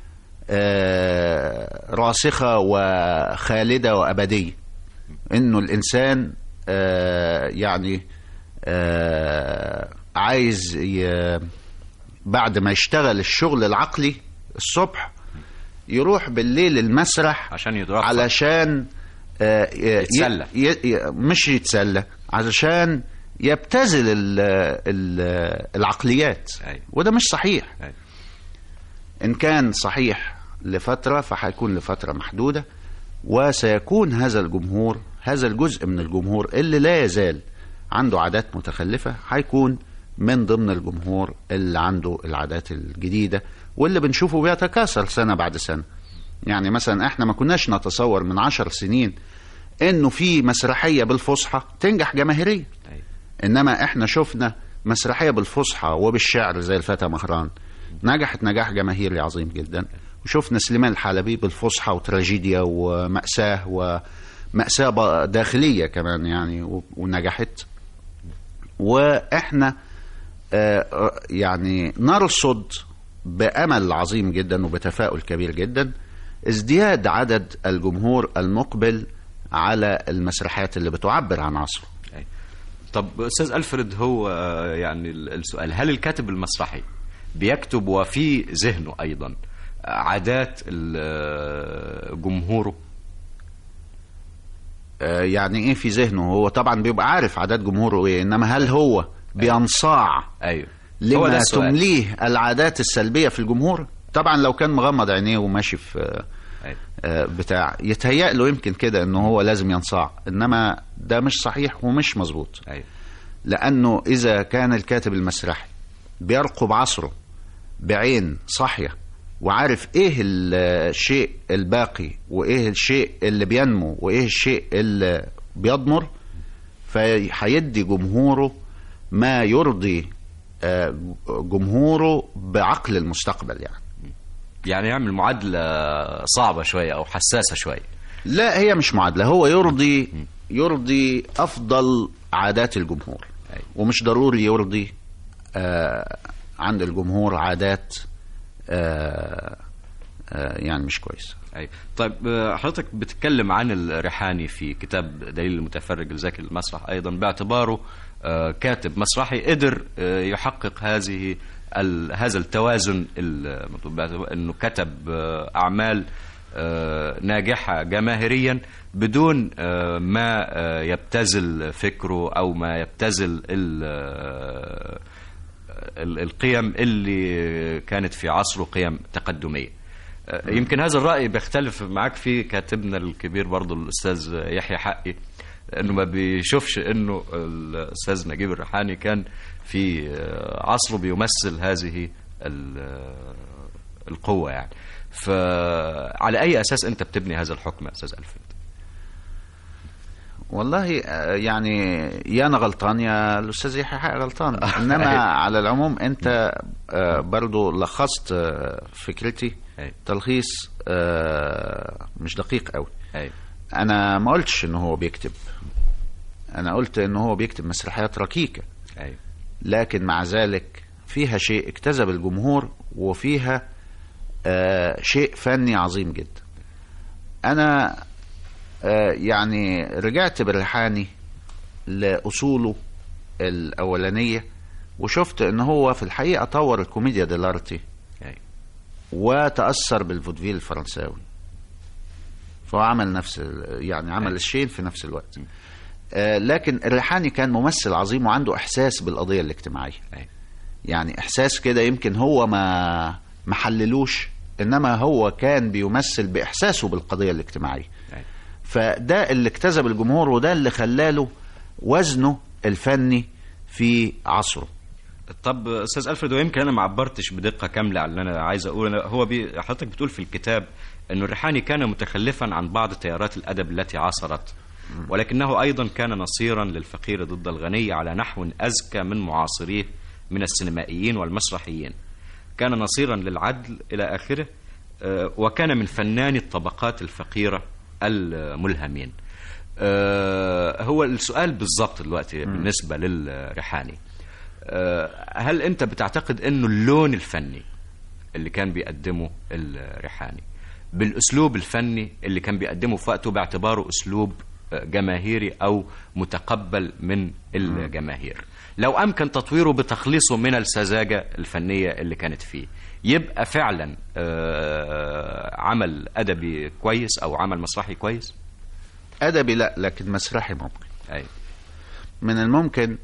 آه، راسخة وخالدة وأبدية انه الانسان آه، يعني آه، عايز ي- بعد ما يشتغل الشغل العقلي الصبح يروح بالليل المسرح عشان يترفه علشان آه، ي- يتسلى. ي- ي- مش يتسلى علشان يبتذل ال- ال- العقليات أيوة. وده مش صحيح أيوة. إن كان صحيح لفترة فهيكون لفترة محدودة وسيكون هذا الجمهور هذا الجزء من الجمهور اللي لا يزال عنده عادات متخلفة هيكون من ضمن الجمهور اللي عنده العادات الجديدة واللي بنشوفه بيتكاثر سنة بعد سنة يعني مثلا احنا ما كناش نتصور من عشر سنين انه في مسرحية بالفصحى تنجح جماهيريا أيوة. انما احنا شفنا مسرحيه بالفصحى وبالشعر زي الفتى مهران نجحت نجاح جماهيري عظيم جدا وشفنا سليمان الحلبي بالفصحى وتراجيديا ومأساة ومأساة ب- داخلية كمان يعني و- ونجحت واحنا آه، يعني نرصد بأمل عظيم جدا وبتفاؤل كبير جدا ازدياد عدد الجمهور المقبل على المسرحيات اللي بتعبر عن عصره أي. طب استاذ الفريد هو آه، يعني ال- السؤال هل الكاتب المسرحي بيكتب وفي ذهنه ايضا عادات ال- آه، جمهوره آه، يعني ايه في ذهنه هو طبعا بيبقى عارف عادات جمهوره ايه انما هل هو بينصاع ايوه هو ده لما السؤال تمليه العادات السلبية في الجمهور طبعا لو كان مغمض عينيه وماشي في آه، أيوة. آه، بتاع يتهيأ له يمكن كده انه هو لازم ينصاع انما ده مش صحيح ومش مظبوط ايوه لانه اذا كان الكاتب المسرحي بيرقب عصره بعين صاحيه وعارف ايه الشيء الباقي وايه الشيء اللي بينمو وايه الشيء اللي بيضمر فهيدي جمهوره ما يرضي آه، جمهوره بعقل المستقبل يعني يعني يعمل معادله صعبه شويه او حساسه شويه لا هي مش معادلة هو يرضي يرضي أفضل عادات الجمهور أي. ومش ضروري يرضي آه عند الجمهور عادات آه آه يعني مش كويسة أي. طيب آه، حضرتك بتتكلم عن الريحاني في كتاب دليل المتفرج لذاكر المسرح أيضا باعتباره آه، كاتب مسرحي قدر آه، يحقق هذه ال- هذا التوازن المطلوب باعتبار أنه كتب آه، أعمال آه، ناجحة جماهيريا بدون آه، ما آه، يبتذل فكره أو ما يبتذل ال- آه، ال- القيم اللي كانت في عصره قيم تقدمية آه، يمكن هذا الرأي بيختلف معاك فيه كاتبنا الكبير برضو الأستاذ يحيى حقي انه ما بيشوفش انه الاستاذ نجيب الريحاني كان في آه، عصره بيمثل هذه ال- آه، القوة يعني فعلى أي أساس أنت بتبني هذا الحكم يا أستاذ ألفريد والله آه، يعني يا أنا غلطان يا الأستاذ يحيى حق غلطان إنما على العموم أنت آه، برضو لخصت آه، فكرتي أي. تلخيص آه، مش دقيق قوي أي. انا ما قلتش ان هو بيكتب انا قلت ان هو بيكتب مسرحيات ركيكه أي. لكن مع ذلك فيها شيء اجتذب الجمهور وفيها آه شيء فني عظيم جدا انا آه يعني رجعت بالريحاني لاصوله الاولانيه وشفت ان هو في الحقيقه طور الكوميديا ديلارتي أي. وتأثر بالفودفيل الفرنساوي فهو عمل نفس ال- يعني عمل أي. الشيء في نفس الوقت آه لكن الريحاني كان ممثل عظيم وعنده إحساس بالقضية الاجتماعية أي. يعني إحساس كده يمكن هو ما ما حللوش إنما هو كان بيمثل بإحساسه بالقضية الاجتماعية أي. فده اللي اجتذب الجمهور وده اللي خلاله وزنه الفني في عصره طب استاذ الفريد ويمكن انا ما عبرتش بدقه كامله على اللي انا عايز اقوله أنا- هو بي حضرتك بتقول في الكتاب انه الريحاني كان متخلفا عن بعض تيارات الادب التي عاصرت ولكنه ايضا كان نصيرا للفقير ضد الغني على نحو اذكى من معاصريه من السينمائيين والمسرحيين كان نصيرا للعدل الى اخره آه، وكان من فناني الطبقات الفقيره الملهمين آه، هو السؤال بالضبط دلوقتي بالنسبه للريحاني آه، هل انت بتعتقد انه اللون الفني اللي كان بيقدمه الريحاني بالاسلوب الفني اللي كان بيقدمه في وقته باعتباره اسلوب آه، جماهيري او متقبل من الجماهير لو امكن تطويره بتخليصه من السذاجه الفنيه اللي كانت فيه يبقى فعلا آه، عمل ادبي كويس او عمل مسرحي كويس أدبي لا لكن مسرحي ممكن اي من الممكن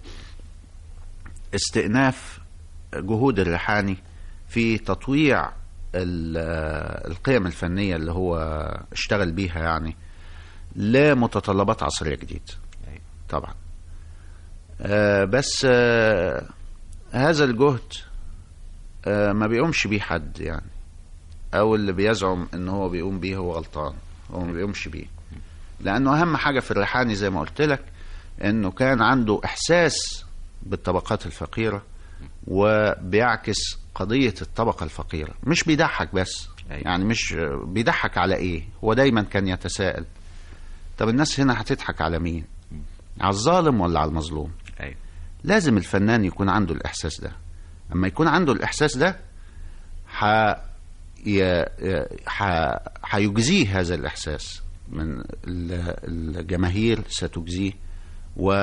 استئناف جهود الريحاني في تطويع ال- القيم الفنية اللي هو اشتغل بيها يعني لمتطلبات عصرية جديدة أي. طبعا آه، بس آه، هذا الجهد آه، ما بيقومش بيه حد يعني او اللي بيزعم ان هو بيقوم بيه هو غلطان هو ما بيقومش بيه لانه اهم حاجه في الريحاني زي ما قلت لك انه كان عنده احساس بالطبقات الفقيره وبيعكس قضيه الطبقه الفقيره مش بيضحك بس أيوة. يعني مش بيضحك على ايه هو دايما كان يتساءل طب الناس هنا هتضحك على مين على الظالم ولا على المظلوم اي لازم الفنان يكون عنده الإحساس ده أما يكون عنده الإحساس ده ح... ي... ح... هيجزيه هذا الإحساس من ال- الجماهير ستجزيه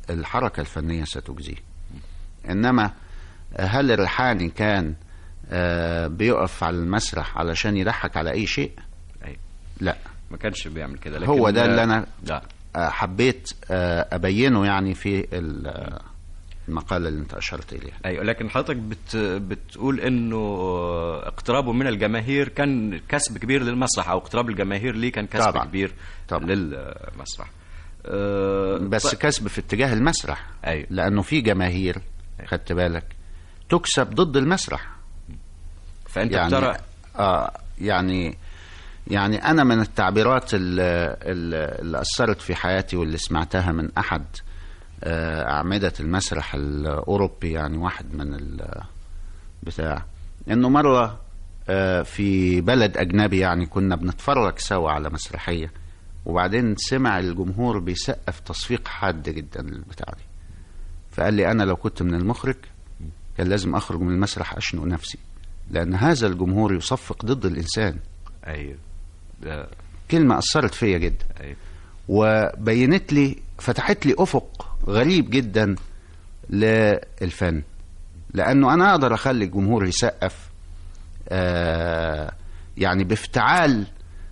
الحركة الفنية ستجزيه إنما هل الريحاني كان آه، بيقف على المسرح علشان يضحك على أي شيء أي. لا ما كانش بيعمل كده لكن هو ده اللي أنا لا آه، حبيت آه، أبينه يعني في ال- آه، المقالة اللي أنت أشرت إليها ايوه لكن حضرتك بت بتقول انه اقترابه من الجماهير كان كسب كبير للمسرح او اقتراب الجماهير ليه كان كسب طبعاً. كبير طبعاً. للمسرح أه بس ط- كسب في اتجاه المسرح أيوة. لأنه في جماهير خدت بالك تكسب ضد المسرح فانت يعني بترى آه يعني يعني انا من التعبيرات اللي, اللي اثرت في حياتي واللي سمعتها من احد آه اعمده المسرح الاوروبي يعني واحد من ال- بتاع انه مره آه في بلد اجنبي يعني كنا بنتفرج سوا على مسرحيه وبعدين سمع الجمهور بيسقف تصفيق حاد جدا للبتاع دي فقال لي انا لو كنت من المخرج كان لازم اخرج من المسرح اشنق نفسي لان هذا الجمهور يصفق ضد الانسان ايوه ده كلمه اثرت فيا جدا ايوه وبينت لي فتحت لي افق غريب جدا للفن لانه انا اقدر اخلي الجمهور يسقف آه يعني بافتعال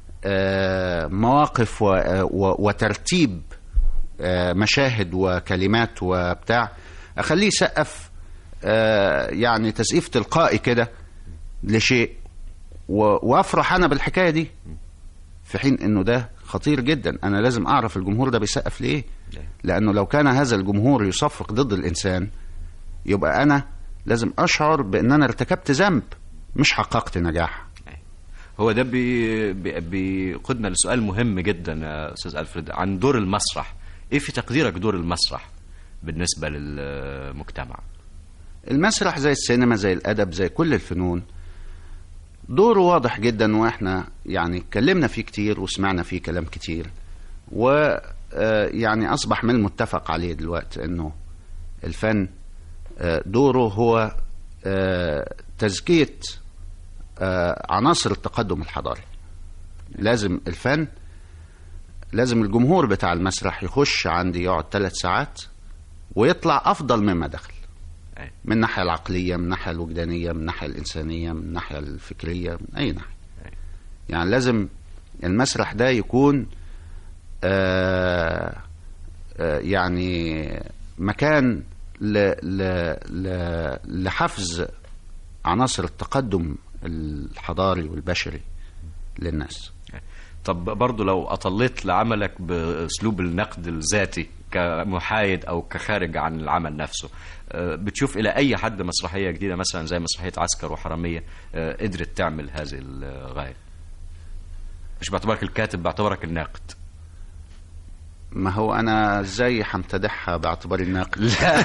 آه مواقف و و وترتيب آه مشاهد وكلمات وبتاع اخليه يسقف آه يعني تسقيف تلقائي كده لشيء و- وافرح انا بالحكايه دي في حين انه ده خطير جدا انا لازم اعرف الجمهور ده بيسقف ليه لانه لو كان هذا الجمهور يصفق ضد الانسان يبقى انا لازم اشعر بان انا ارتكبت ذنب مش حققت نجاح هو ده بي بي- بيقودنا لسؤال مهم جدا يا استاذ الفريد عن دور المسرح ايه في تقديرك دور المسرح بالنسبه للمجتمع المسرح زي السينما زي الادب زي كل الفنون دوره واضح جدا واحنا يعني اتكلمنا فيه كتير وسمعنا فيه كلام كتير و آه، يعني اصبح من المتفق عليه دلوقتي انه الفن آه، دوره هو آه، تزكية آه، عناصر التقدم الحضاري لازم الفن لازم الجمهور بتاع المسرح يخش عندي يقعد ثلاث ساعات ويطلع افضل مما دخل أي. من الناحيه العقليه من الناحيه الوجدانيه من الناحيه الانسانيه من الناحيه الفكريه من اي ناحيه أي. يعني لازم المسرح ده يكون آه آه يعني مكان ل ل ل لحفز عناصر التقدم الحضاري والبشري للناس طب برضو لو أطليت لعملك بأسلوب النقد الذاتي كمحايد أو كخارج عن العمل نفسه آه، بتشوف إلى أي حد مسرحية جديدة مثلا زي مسرحية عسكر وحرامية آه، قدرت تعمل هذه الغاية مش باعتبارك الكاتب باعتبارك الناقد ما هو انا ازاي همتدحها باعتباري الناقد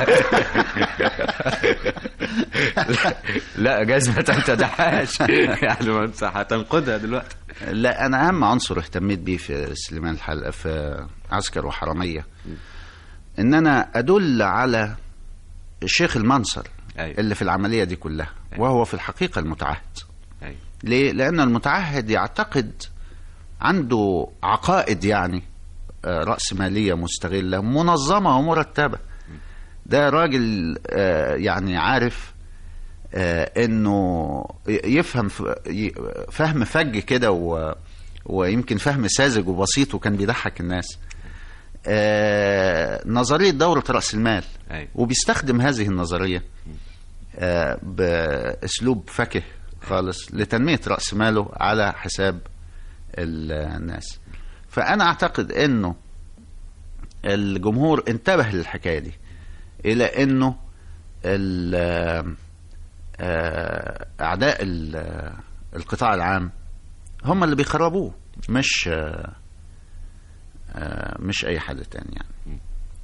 لا جايز ما تمتدحهاش يعني ما انت هتنقدها دلوقتي لا انا اهم عنصر اهتميت بيه في سليمان الحلقه في عسكر وحراميه ان انا ادل على الشيخ المنصر أيوة. اللي في العمليه دي كلها أيوة. وهو في الحقيقه المتعهد أيوة. ليه لان المتعهد يعتقد عنده عقائد يعني آه، رأسمالية مستغلة منظمة ومرتبة ده راجل آه، يعني عارف آه، انه ي- يفهم ف- ي- فهم فج كده و- ويمكن فهم ساذج وبسيط وكان بيضحك الناس آه، نظرية دورة رأس المال أيوة. وبيستخدم هذه النظرية آه، بأسلوب فكه خالص لتنمية رأس ماله على حساب الناس فأنا أعتقد أنه الجمهور انتبه للحكاية دي إلى أنه ال- آه، أعداء ال- القطاع العام هم اللي بيخربوه مش آه، آه، مش أي حد تاني يعني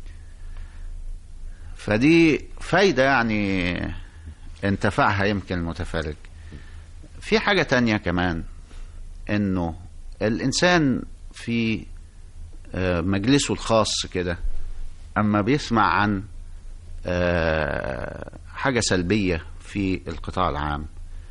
فدي فايدة يعني انتفعها يمكن المتفرج في حاجة تانية كمان انه الانسان في آه، مجلسه الخاص كده اما بيسمع عن آه، حاجة سلبية في القطاع العام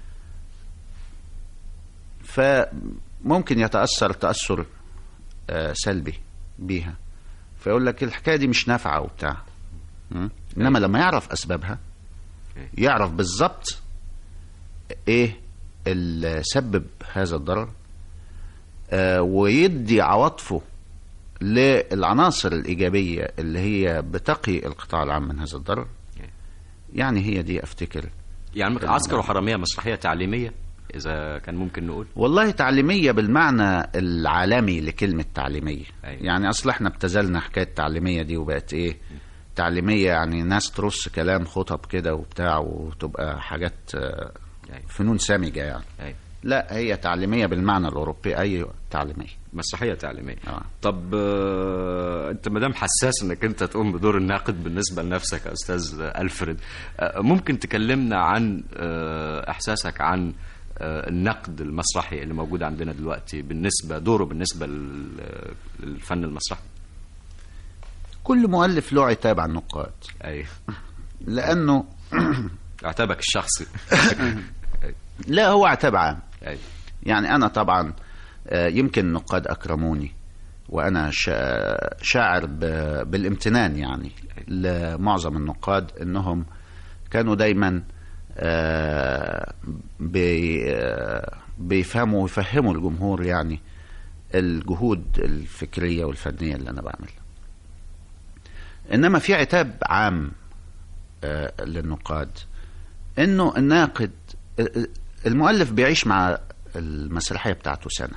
فممكن يتأثر تأثر آه، سلبي بيها فيقول لك الحكاية دي مش نافعة وبتاع م? انما لما يعرف اسبابها يعرف بالظبط ايه اللي سبب هذا الضرر آه ويدي عواطفه للعناصر الإيجابية اللي هي بتقي القطاع العام من هذا الضرر يعني هي دي أفتكر يعني عسكر وحرامية مسرحية تعليمية إذا كان ممكن نقول والله تعليمية بالمعنى العالمي لكلمة تعليمية أيوة. يعني أصل احنا ابتذلنا حكاية تعليمية دي وبقت إيه تعليمية يعني ناس ترص كلام خطب كده وبتاع وتبقى حاجات آه، أيوة. فنون سامجة يعني أيوة. لا هي تعليمية بالمعنى الأوروبي أي تعليمية مسرحية تعليمية آه. طب آه، انت مادام حساس انك انت تقوم بدور الناقد بالنسبة لنفسك يا استاذ الفريد آه، ممكن تكلمنا عن آه، احساسك عن آه، النقد المسرحي اللي موجود عندنا دلوقتي بالنسبة دوره بالنسبة لل- للفن المسرحي كل مؤلف له عتاب على النقاد اي لأنه اعتابك الشخصي لا هو عتاب عام اي يعني أنا طبعا آه، يمكن النقاد أكرموني وأنا شا- شاعر ب- بالامتنان يعني لمعظم النقاد أنهم كانوا دايما آه، بي- آه، بيفهموا ويفهموا الجمهور يعني الجهود الفكرية والفنية اللي أنا بعملها إنما في عتاب عام آه، للنقاد إنه الناقد آه، المؤلف بيعيش مع المسرحية بتاعته سنة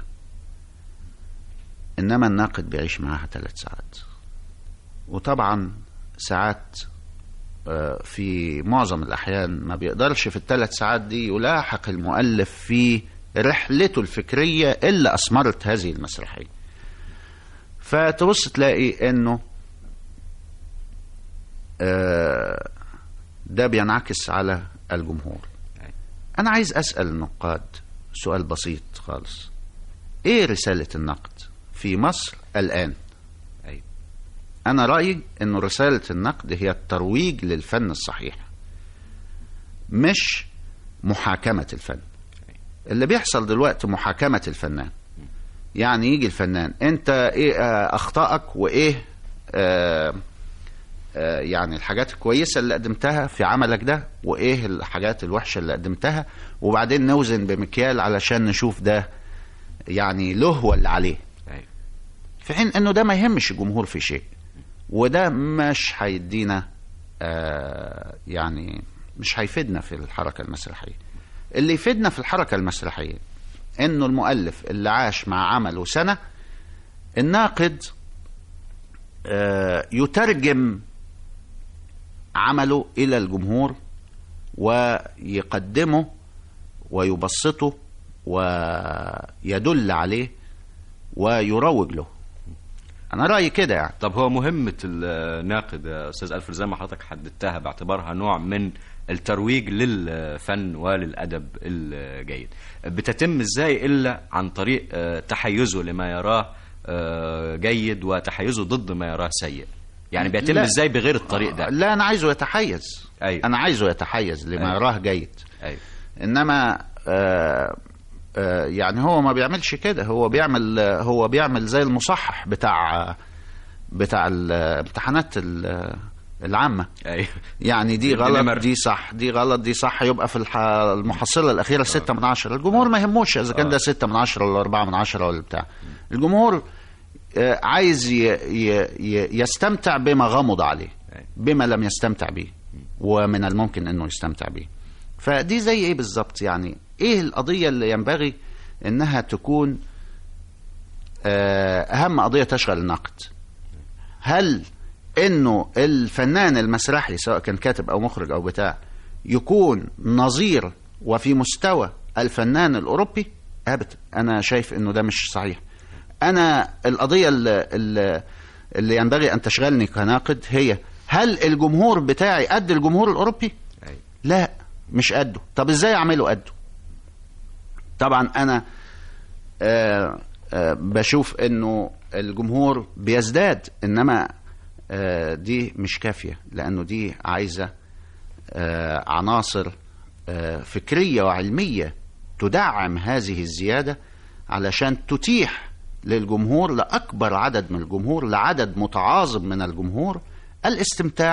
إنما الناقد بيعيش معاها ثلاث ساعات وطبعا ساعات آه، في معظم الأحيان ما بيقدرش في الثلاث ساعات دي يلاحق المؤلف في رحلته الفكرية اللي أثمرت هذه المسرحية فتبص تلاقي إنه آه، ده بينعكس على الجمهور أنا عايز أسأل النقاد سؤال بسيط خالص إيه رسالة النقد في مصر الآن اي أنا رأيي أنه رسالة النقد هي الترويج للفن الصحيح مش محاكمة الفن اللي بيحصل دلوقتي محاكمة الفنان يعني يجي الفنان أنت إيه آه، أخطائك وإيه آه آه، يعني الحاجات الكويسة اللي قدمتها في عملك ده وإيه الحاجات الوحشة اللي قدمتها وبعدين نوزن بمكيال علشان نشوف ده يعني له ولا عليه اي في حين انه ده ما يهمش الجمهور في شيء وده مش هيدينا آه يعني مش هيفيدنا في الحركة المسرحية اللي يفيدنا في الحركة المسرحية انه المؤلف اللي عاش مع عمله سنة الناقد آه يترجم عمله الى الجمهور ويقدمه ويبسطه ويدل عليه ويروج له انا رايي كده يعني طب هو مهمة الناقد يا أستاذ ألفر زي ما حضرتك حددتها باعتبارها نوع من الترويج للفن وللأدب الجيد بتتم إزاي إلا عن طريق آه، تحيزه لما يراه آه، جيد وتحيزه ضد ما يراه سيء يعني بيتم لا. إزاي بغير الطريق ده لا انا عايزه يتحيز أيوة. انا عايزه يتحيز لما أيوة. يراه جيد أيوة. انما آه آه يعني هو ما بيعملش كده هو بيعمل آه، هو بيعمل زي المصحح بتاع بتاع الامتحانات ال- العامه أيوة. يعني دي النمر. غلط دي صح دي غلط دي صح يبقى في الح- المحصلة الأخيرة ستة من عشرة الجمهور ما يهموش إذا كان ده ستة من عشرة ولا أربعة من عشرة ولا بتاع الجمهور آه، عايز ي- ي- ي- يستمتع بما غمض عليه أي. بما لم يستمتع به ومن الممكن أنه يستمتع به فدي زي إيه بالظبط يعني إيه القضية اللي ينبغي أنها تكون آه، أهم قضية تشغل النقد هل انه الفنان المسرحي سواء كان كاتب او مخرج او بتاع يكون نظير وفي مستوى الفنان الاوروبي ابدا انا شايف انه ده مش صحيح انا القضيه اللي, اللي, اللي ينبغي ان تشغلني كناقد هي هل الجمهور بتاعي قد الجمهور الاوروبي أيوة. لا مش قده طب ازاي اعمله قده طبعا انا آه آه بشوف انه الجمهور بيزداد انما آه دي مش كافيه لانه دي عايزه آه عناصر آه فكريه وعلميه تدعم هذه الزياده علشان تتيح للجمهور لاكبر عدد من الجمهور لعدد متعاظم من الجمهور الاستمتاع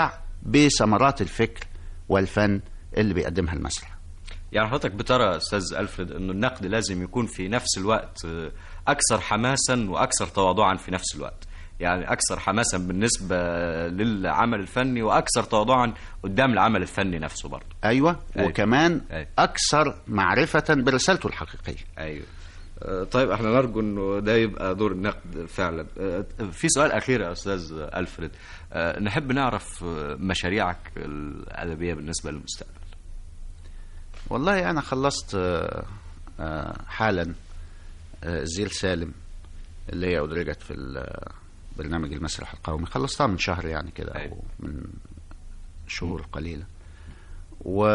بثمرات الفكر والفن اللي بيقدمها المسرح يعني حضرتك بترى يا استاذ الفريد انه النقد لازم يكون في نفس الوقت آه، اكثر حماسا واكثر تواضعا في نفس الوقت يعني اكثر حماسا بالنسبه للعمل الفني واكثر تواضعا قدام العمل الفني نفسه برضه ايوه أيوة. وكمان أيوة. اكثر معرفه برسالته الحقيقيه ايوه آه، طيب احنا نرجو انه ده يبقى دور النقد فعلا آه، في سؤال اخير يا استاذ الفريد آه، نحب نعرف آه، مشاريعك الادبيه بالنسبه للمستقبل والله انا خلصت آه، آه، حالا آه، زيل سالم اللي هي ادرجت في ال- برنامج المسرح القومي خلصتها من شهر يعني كده او أيوة. من شهور قليله و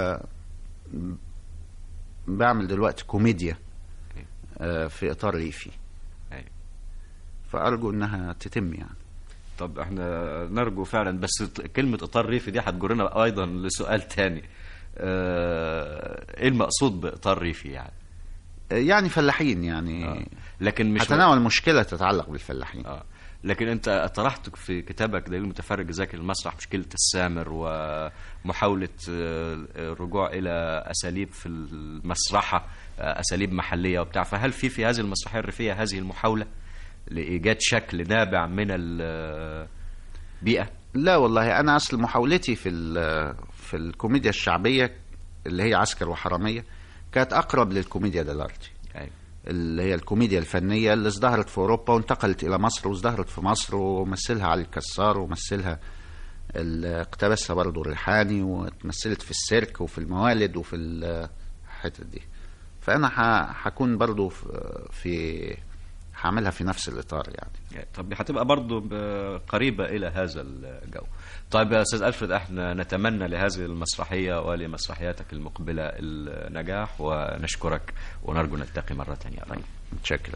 بعمل دلوقتي كوميديا آه، في اطار ريفي أيوة. فارجو انها تتم يعني طب احنا نرجو فعلا بس كلمة اطار ريفي دي هتجرنا ايضا لسؤال تاني اه ايه المقصود باطار ريفي يعني آه، يعني فلاحين يعني آه. لكن مش هتناول مشكله تتعلق بالفلاحين اه لكن انت طرحت في كتابك دليل المتفرج ذاكر المسرح مشكله السامر ومحاوله آه، الرجوع الى اساليب في المسرحه آه، اساليب محليه وبتاع فهل في في هذه المسرحيه الريفيه هذه المحاوله لايجاد شكل نابع من البيئه لا والله انا اصل محاولتي في ال- في الكوميديا الشعبيه اللي هي عسكر وحراميه كانت اقرب للكوميديا دلارتي أيوة. اللي هي الكوميديا الفنيه اللي ازدهرت في اوروبا وانتقلت الى مصر وازدهرت في مصر ومثلها علي الكسار ومثلها ال- اقتبسها برضه الريحاني وتمثلت في السيرك وفي الموالد وفي الحتت دي فانا ح- هكون برضه في- في هعملها في نفس الاطار يعني طب هتبقى برضو ب- قريبة إلى هذا الجو طيب يا أستاذ ألفريد احنا نتمنى لهذه المسرحية ولمسرحياتك المقبلة النجاح ونشكرك ونرجو نلتقي مرة ثانية قريب متشكر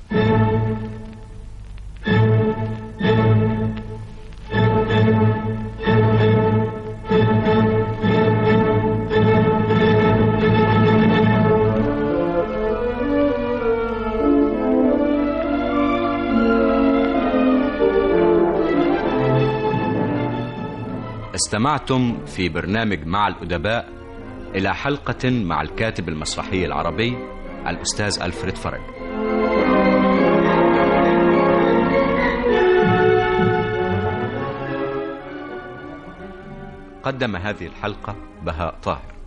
استمعتم في برنامج مع الأدباء إلى حلقة مع الكاتب المسرحي العربي الأستاذ ألفريد فرج قدم هذه الحلقة بهاء طاهر